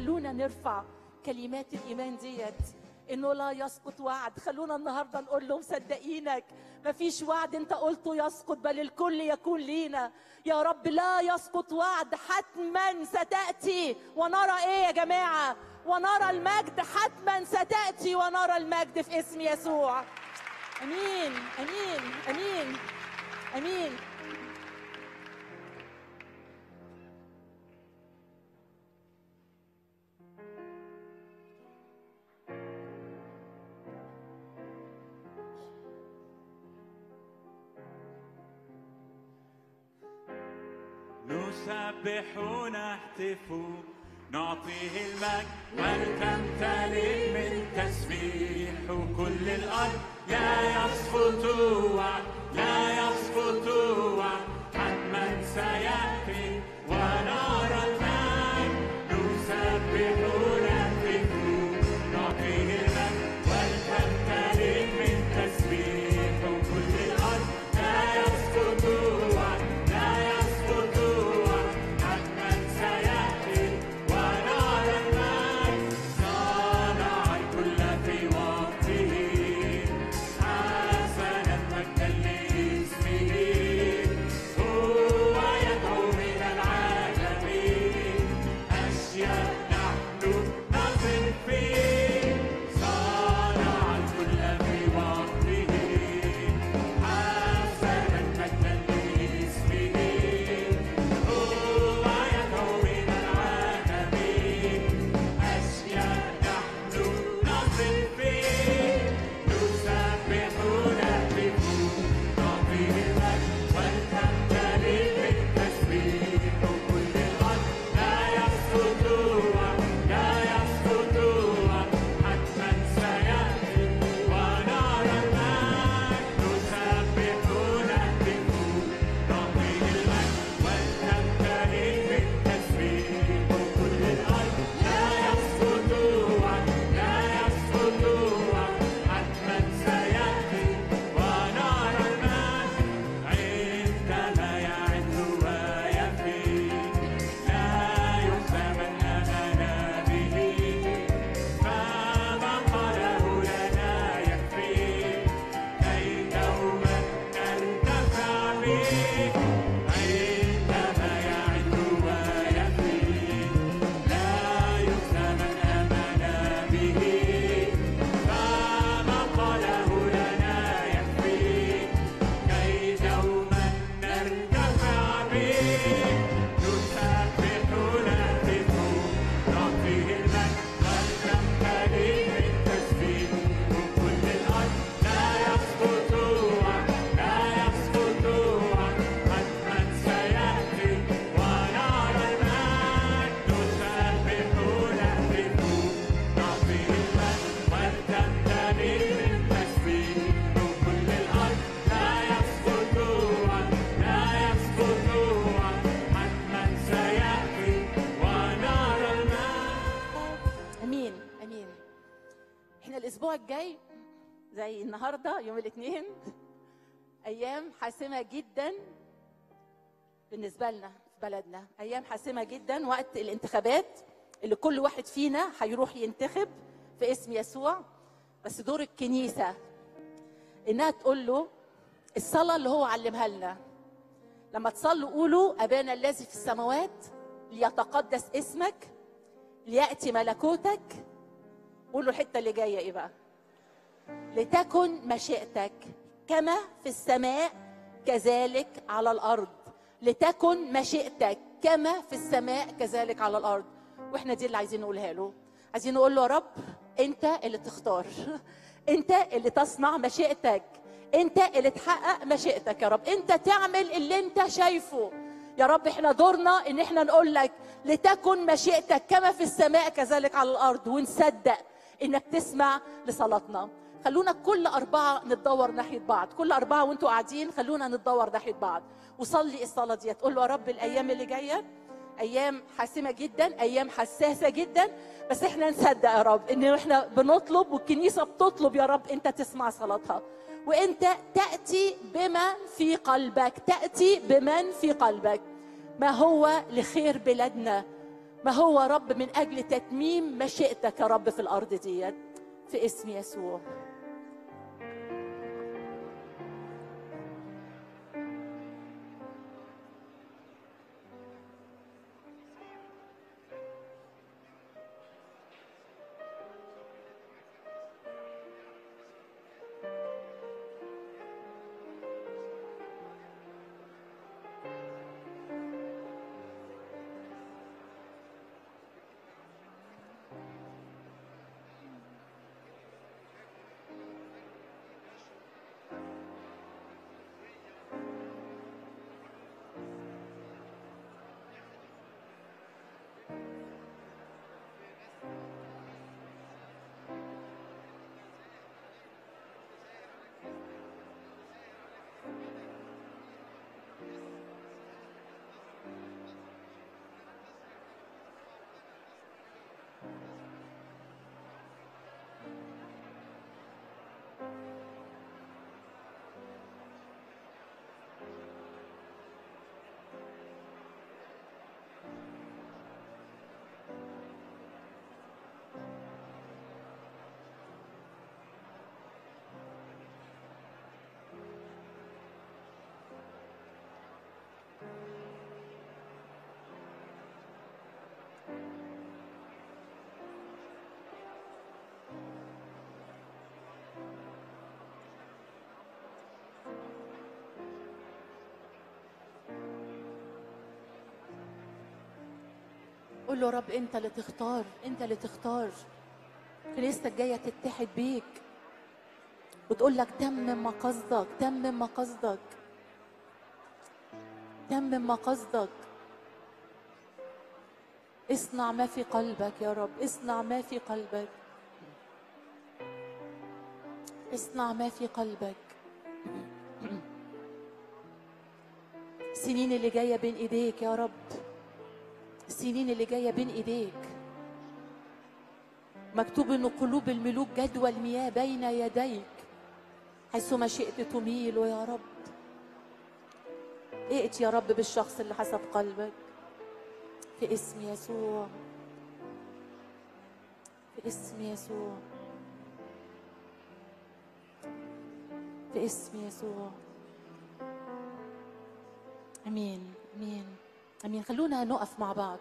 خلونا نرفع كلمات الايمان ديت انه لا يسقط وعد خلونا النهارده نقول له مصدقينك مفيش وعد انت قلته يسقط بل الكل يكون لينا يا رب لا يسقط وعد حتما ستاتي ونرى ايه يا جماعه ونرى المجد حتما ستاتي ونرى المجد في اسم يسوع امين امين امين امين نسبح ونهتف نعطيه المجد ولتمتلئ من تسبيح كل الارض لا يسقط وعد لا يسقط وعد حتما سياتي ونرى المجد نسبح ونهتف نعطيه المجد ولتمتلئ من تسبيح كل الارض لا يسقط وعد لا يسقط وعد حتما سياتي ونرى المجد صنع الكل في وقته حسنا مجدا لاسمه هو يدعو من العالم اشياء نحن نثق فيه صنع الكل في وقته حسنا مجدا لاسمه هو يدعو من العالم أشياء نحن نثق فيه نسبح نهتف نعطيه المجد ولتمتلئ بالتسبيح كل الأرض لا يسقط وعد لا يسقط وعد حتما سيأتي ونرى المجد نسبح نهتف نعطيه المجد ولتمتلئ بالتسبيح كل الأرض لا يسقط وعد لا يسقط وعد حتما سيأتي ونرى المجد عندما يعد ويفي لا يخزى من آمن به فما قاله لنا يكفي كي دوما نرتفع به عندما يعد ويفي لا يخزى من آمن به فما قاله لنا يكفي كي دوما نرتفع به نسبح نهتف نعطيه المجد ولتمتلئ بالتسبيح كل الأرض لا يسقط وعد لا يسقط وعد حتما سيأتي ونرى المجد نسبح نهتف نعطيه المجد ولتمتلئ بالتسبيح كل الأرض لا يسقط وعد لا يسقط وعد حتما سيأتي ونرى المجد امين امين احنا الاسبوع الجاي زي النهارده يوم الاثنين ايام حاسمه جدا بالنسبه لنا في بلدنا ايام حاسمه جدا وقت الانتخابات اللي كل واحد فينا هيروح ينتخب في اسم يسوع بس دور الكنيسه انها تقول له الصلاه اللي هو علمها لنا لما تصلوا قولوا ابانا الذي في السماوات ليتقدس اسمك لياتي ملكوتك قولوا الحته اللي جايه ايه بقى لتكن مشيئتك كما في السماء كذلك على الارض لتكن مشيئتك كما في السماء كذلك على الارض واحنا دي اللي عايزين نقولها له عايزين نقول له يا رب انت اللي تختار انت اللي تصنع مشيئتك انت اللي تحقق مشيئتك يا رب انت تعمل اللي انت شايفه يا رب احنا دورنا ان احنا نقول لك لتكن مشيئتك كما في السماء كذلك على الارض ونصدق انك تسمع لصلاتنا خلونا كل أربعة نتدور ناحية بعض كل أربعة وانتوا قاعدين خلونا نتدور ناحية بعض وصلي الصلاة دي تقول له يا رب الأيام اللي جاية أيام حاسمة جدا أيام حساسة جدا بس احنا نصدق يا رب إن احنا بنطلب والكنيسة بتطلب يا رب أنت تسمع صلاتها وأنت تأتي بما في قلبك تأتي بمن في قلبك ما هو لخير بلادنا ما هو رب من اجل تتميم مشيئتك يا رب في الارض ديت في اسم يسوع قول له رب انت اللي تختار انت اللي تختار كنيستك جايه تتحد بيك وتقول لك تمم مقاصدك تمم مقاصدك تمم مقاصدك اصنع ما في قلبك يا رب اصنع ما في قلبك اصنع ما في قلبك السنين اللي جايه بين ايديك يا رب السنين اللي جايه بين ايديك مكتوب ان قلوب الملوك جدوى المياه بين يديك حيثما شئت تميل يا رب ائت يا رب بالشخص اللي حسب قلبك في اسم يسوع في اسم يسوع في اسم يسوع امين امين امين خلونا نقف مع بعض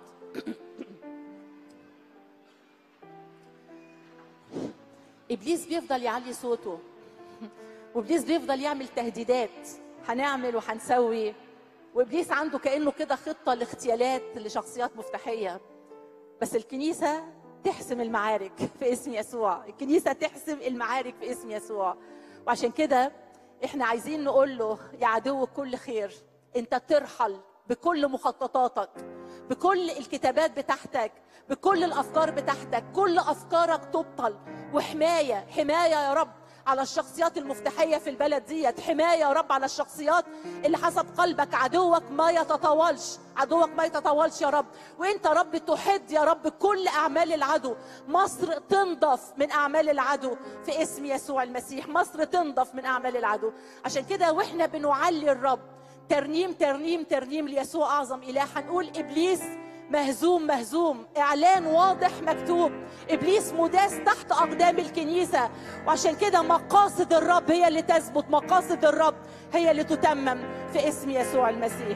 ابليس بيفضل يعلي صوته وابليس بيفضل يعمل تهديدات هنعمل وهنسوي وابليس عنده كانه كده خطه لاغتيالات لشخصيات مفتاحيه بس الكنيسه تحسم المعارك في اسم يسوع الكنيسه تحسم المعارك في اسم يسوع وعشان كده احنا عايزين نقول له يا عدو كل خير انت ترحل بكل مخططاتك بكل الكتابات بتاعتك بكل الافكار بتاعتك كل افكارك تبطل وحمايه حمايه يا رب على الشخصيات المفتاحيه في البلد ديت حمايه يا رب على الشخصيات اللي حسب قلبك عدوك ما يتطاولش عدوك ما يتطاولش يا رب وانت يا رب تحد يا رب كل اعمال العدو مصر تنضف من اعمال العدو في اسم يسوع المسيح مصر تنضف من اعمال العدو عشان كده واحنا بنعلي الرب ترنيم ترنيم ترنيم ليسوع اعظم اله هنقول ابليس مهزوم مهزوم اعلان واضح مكتوب ابليس مداس تحت اقدام الكنيسه وعشان كده مقاصد الرب هي اللي تثبت مقاصد الرب هي اللي تتمم في اسم يسوع المسيح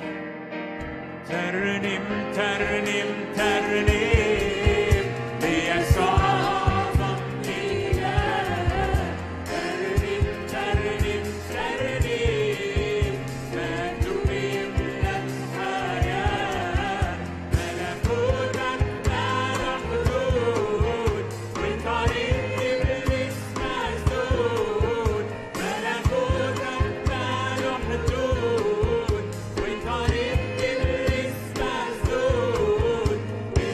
ترنم ترنم ترنم ليسوع أعظم إله ترنم ترنم ترنم مجده يملى الحياة ملكوتك ما له حدود وطريق إبليس مسدود ملكوتك ما له حدود وطريق إبليس مسدود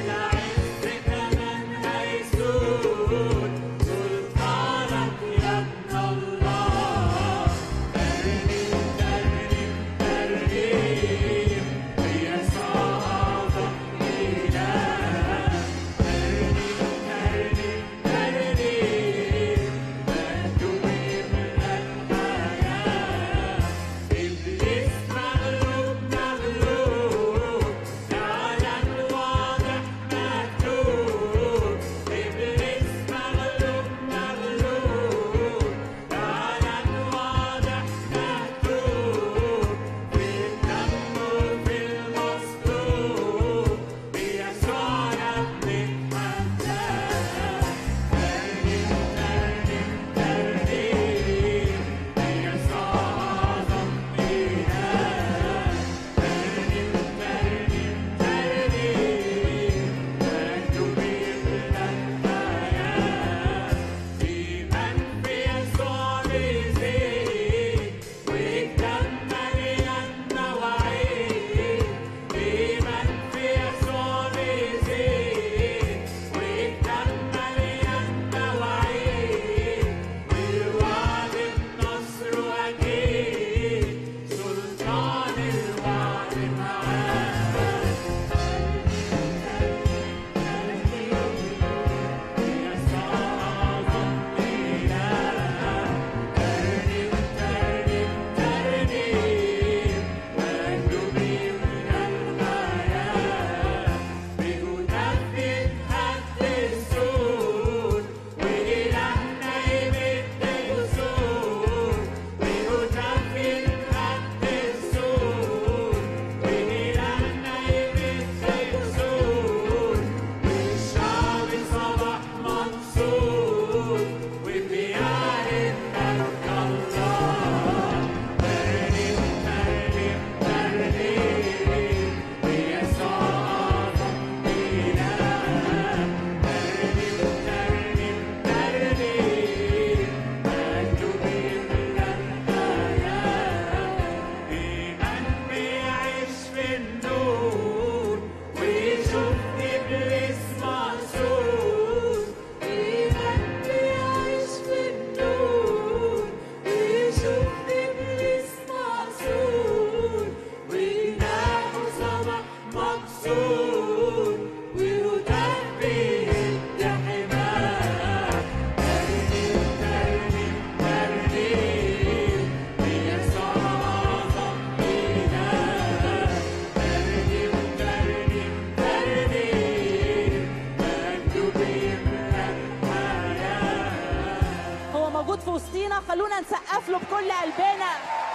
نسقف له بكل قلبنا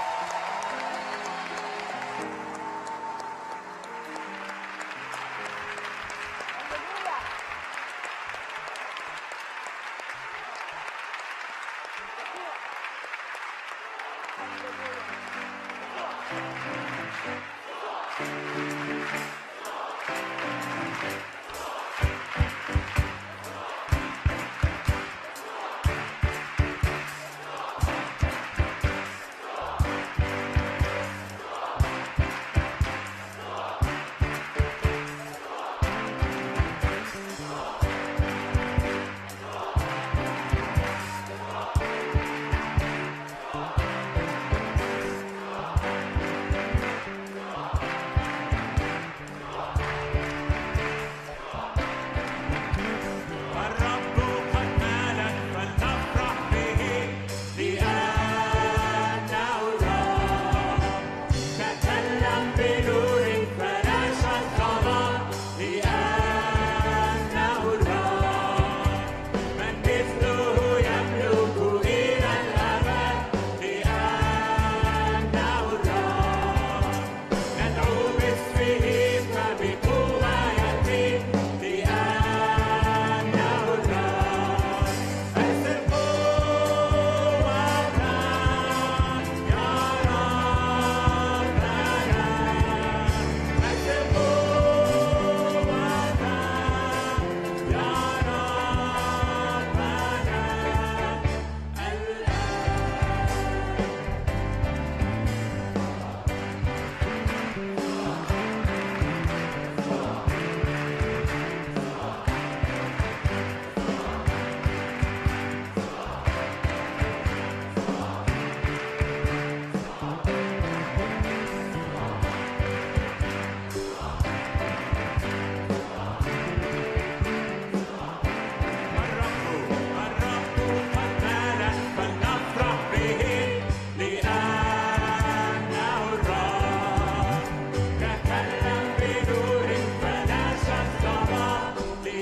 الرب قد مالا فلنفرح به لأنه الرب تكلم بنور فلاش الظلام لأنه الرب من مثله يملك إلى الأبد لأنه الرب ندعو باسمه فبقوة يأتي لأنه الرب أرسل قوتك يا ربنا أرسل قوتك يا ربنا الآن الرب الرب قد مالا فلنفرح به لأنه الرب تكلم بنور فلاش الظلام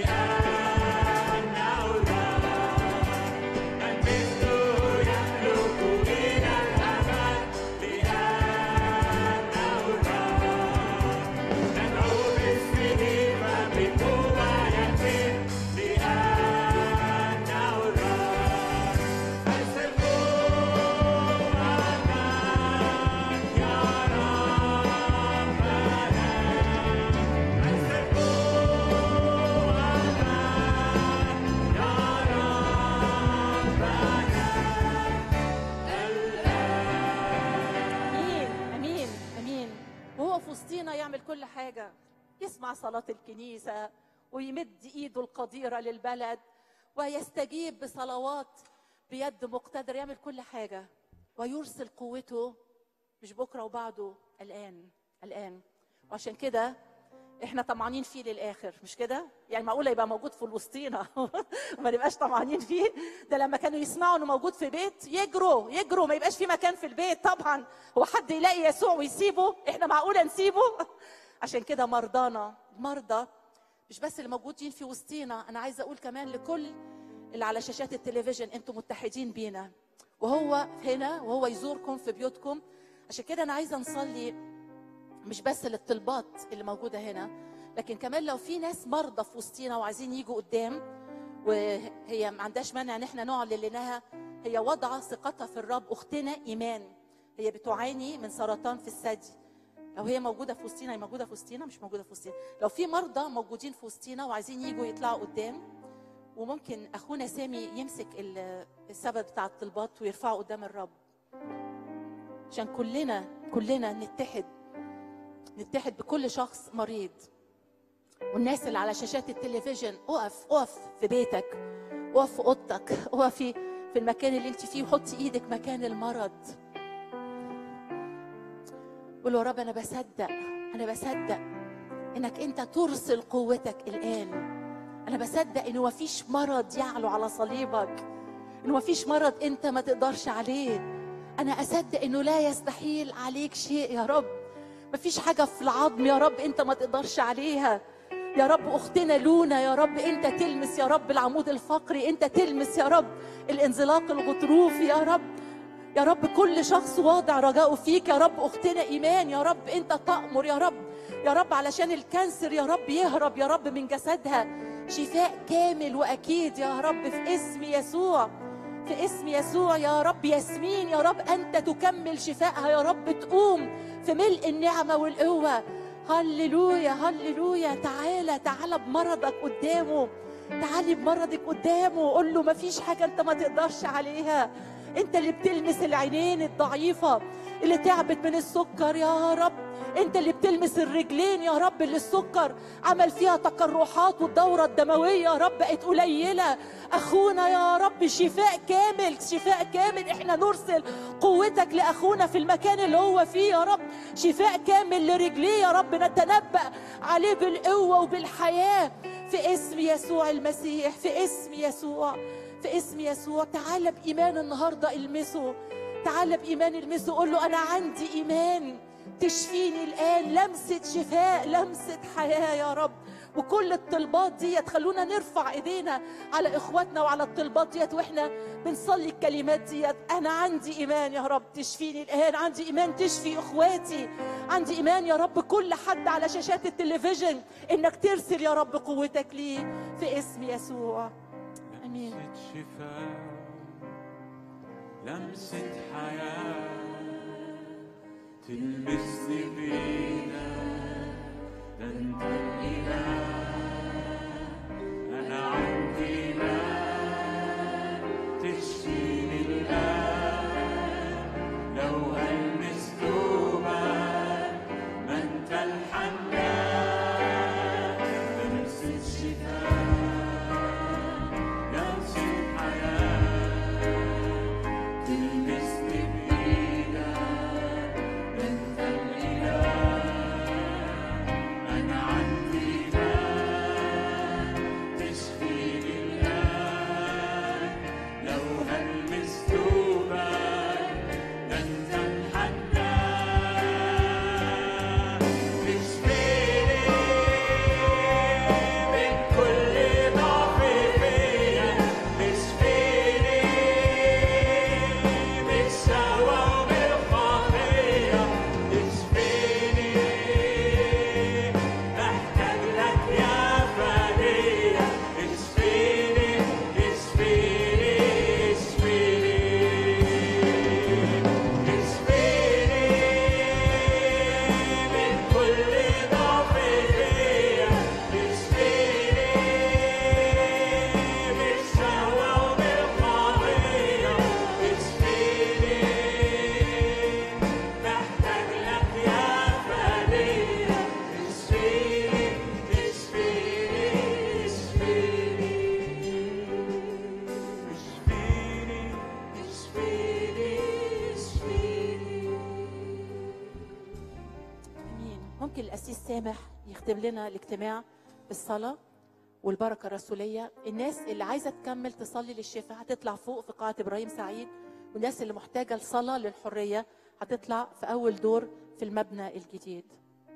لأنه الرب من مثله يملك إلى الأبد لأنه الرب ندعو باسمه فبقوة يأتي لأنه الرب أرسل قوتك يا ربنا أرسل قوتك يا ربنا امين امين امين وهو في وسطينا يعمل كل حاجه يسمع صلاه الكنيسه ويمد ايده القديره للبلد ويستجيب بصلوات بيد مقتدر يعمل كل حاجه ويرسل قوته مش بكره وبعده الان الان وعشان كده احنا طمعانين فيه للاخر مش كده يعني معقوله يبقى موجود في وسطينا وما نبقاش طمعانين فيه ده لما كانوا يسمعوا انه موجود في بيت يجروا يجروا ما يبقاش في مكان في البيت طبعا هو حد يلاقي يسوع ويسيبه احنا معقوله نسيبه عشان كده مرضانا مرضى مش بس اللي موجودين في وسطينا انا عايزه اقول كمان لكل اللي على شاشات التلفزيون انتم متحدين بينا وهو هنا وهو يزوركم في بيوتكم عشان كده انا عايزه نصلي مش بس للطلبات اللي موجوده هنا لكن كمان لو في ناس مرضى في وسطينا وعايزين يجوا قدام وهي ما عندهاش مانع ان احنا نعلن لانها هي وضع ثقتها في الرب اختنا ايمان هي بتعاني من سرطان في الثدي لو هي موجوده في وسطينا هي موجوده في وسطينا مش موجوده في وسطينا لو في مرضى موجودين في وسطينا وعايزين يجوا يطلعوا قدام وممكن اخونا سامي يمسك ال- السبب بتاع الطلبات ويرفعه قدام الرب عشان كلنا كلنا نتحد نتحد بكل شخص مريض والناس اللي على شاشات التلفزيون اقف اقف في بيتك اقف في اوضتك اقفي في المكان اللي انت فيه وحطي ايدك مكان المرض قول له يا رب انا بصدق انا بصدق انك انت ترسل قوتك الان انا بصدق انه مفيش مرض يعلو على صليبك انه مفيش مرض انت ما تقدرش عليه انا اصدق انه لا يستحيل عليك شيء يا رب مفيش حاجه في العظم يا رب انت ما تقدرش عليها يا رب اختنا لونا يا رب انت تلمس يا رب العمود الفقري انت تلمس يا رب الانزلاق الغضروفي يا رب يا رب كل شخص واضع رجاؤه فيك يا رب اختنا ايمان يا رب انت تأمر يا رب يا رب علشان الكانسر يا رب يهرب يا رب من جسدها شفاء كامل واكيد يا رب في اسم يسوع في اسم يسوع يا رب ياسمين يا رب انت تكمل شفائها يا رب تقوم في ملء النعمه والقوه هللويا هللويا تعالى تعالى بمرضك قدامه تعالي بمرضك قدامه قول له مفيش حاجه انت ما تقدرش عليها انت اللي بتلمس العينين الضعيفه اللي تعبت من السكر يا رب انت اللي بتلمس الرجلين يا رب اللي السكر عمل فيها تقرحات والدوره الدمويه يا رب بقت قليله اخونا يا رب شفاء كامل شفاء كامل احنا نرسل قوتك لاخونا في المكان اللي هو فيه يا رب شفاء كامل لرجليه يا رب نتنبأ عليه بالقوه وبالحياه في اسم يسوع المسيح في اسم يسوع في اسم يسوع تعالى بإيمان النهاردة المسه تعالى بإيمان المسه قول له أنا عندي إيمان تشفيني الآن لمسة شفاء لمسة حياة يا رب وكل الطلبات دي خلونا نرفع ايدينا على اخواتنا وعلى الطلبات ديت واحنا بنصلي الكلمات ديت انا عندي ايمان يا رب تشفيني الان عندي ايمان تشفي اخواتي عندي ايمان يا رب كل حد على شاشات التلفزيون انك ترسل يا رب قوتك ليه في اسم يسوع امين لمسة شفاء لمسة حياة تلمسني بإيدك ده أنت الإله أنا عندي إيمان تشفيني الآن لو ألمس ثوبك ما أنت الحنان لمسة شفاء لمسة حياة تلمسني بإيدك أنت الإله أنا عندي إيمان تشفيني الآن لو هلمس ثوبك ده أنت الحنان تشفيني من كل ضعف فيا تشفيني بالشهوة وبالخطية تشفيني بحتاج لك يا فدية اشفيني اشفيني اشفيني اشفيني من كل ضعف فيا اشفيني بالشهوة وبالخطية اشفيني محتاج لك يا فدية اشفيني اشفيني اشفيني اشفيني اشفيني امين ممكن الاسيس سامح يختم لنا الاجتماع بالصلاه والبركه الرسوليه الناس اللي عايزه تكمل تصلي للشفاء هتطلع فوق في قاعه ابراهيم سعيد والناس اللي محتاجه لصلاه للحريه هتطلع في اول دور في المبنى الجديد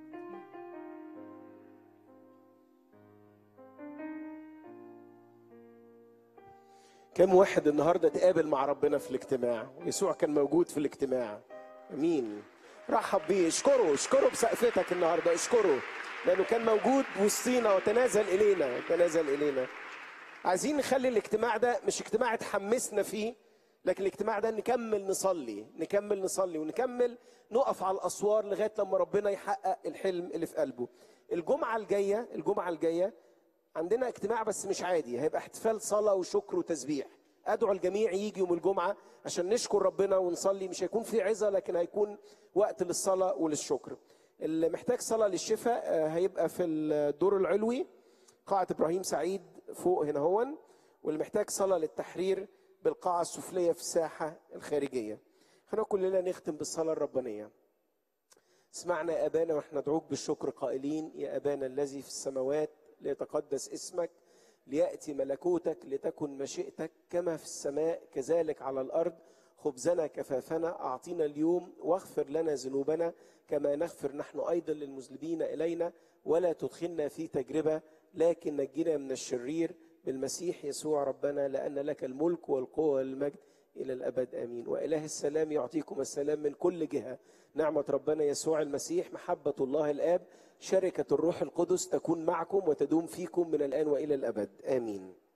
كم واحد النهارده اتقابل مع ربنا في الاجتماع يسوع كان موجود في الاجتماع امين رحب بيه اشكره اشكره بسقفتك النهارده اشكره لانه كان موجود وسطينا وتنازل الينا تنازل الينا عايزين نخلي الاجتماع ده مش اجتماع اتحمسنا فيه لكن الاجتماع ده نكمل نصلي نكمل نصلي ونكمل نقف على الاسوار لغايه لما ربنا يحقق الحلم اللي في قلبه الجمعه الجايه الجمعه الجايه عندنا اجتماع بس مش عادي هيبقى احتفال صلاة وشكر وتسبيح أدعو الجميع يجي يوم الجمعة عشان نشكر ربنا ونصلي مش هيكون في عظة لكن هيكون وقت للصلاة وللشكر اللي محتاج صلاة للشفاء آه، هيبقى في الدور العلوي قاعة إبراهيم سعيد فوق هنا هون واللي محتاج صلاة للتحرير بالقاعة السفلية في الساحة الخارجية خلينا كلنا نختم بالصلاة الربانية اسمعنا يا أبانا واحنا ندعوك بالشكر قائلين يا أبانا الذي في السماوات ليتقدس اسمك ليأتي ملكوتك لتكن مشيئتك كما في السماء كذلك على الأرض خبزنا كفافنا أعطينا اليوم واغفر لنا ذنوبنا كما نغفر نحن أيضا للمذنبين إلينا ولا تدخلنا في تجربة لكن نجنا من الشرير بالمسيح يسوع ربنا لأن لك الملك والقوة والمجد إلى الأبد آمين وإله السلام يعطيكم السلام من كل جهة نعمة ربنا يسوع المسيح محبة الله الآب شركة الروح القدس تكون معكم وتدوم فيكم من الآن وإلى الأبد آمين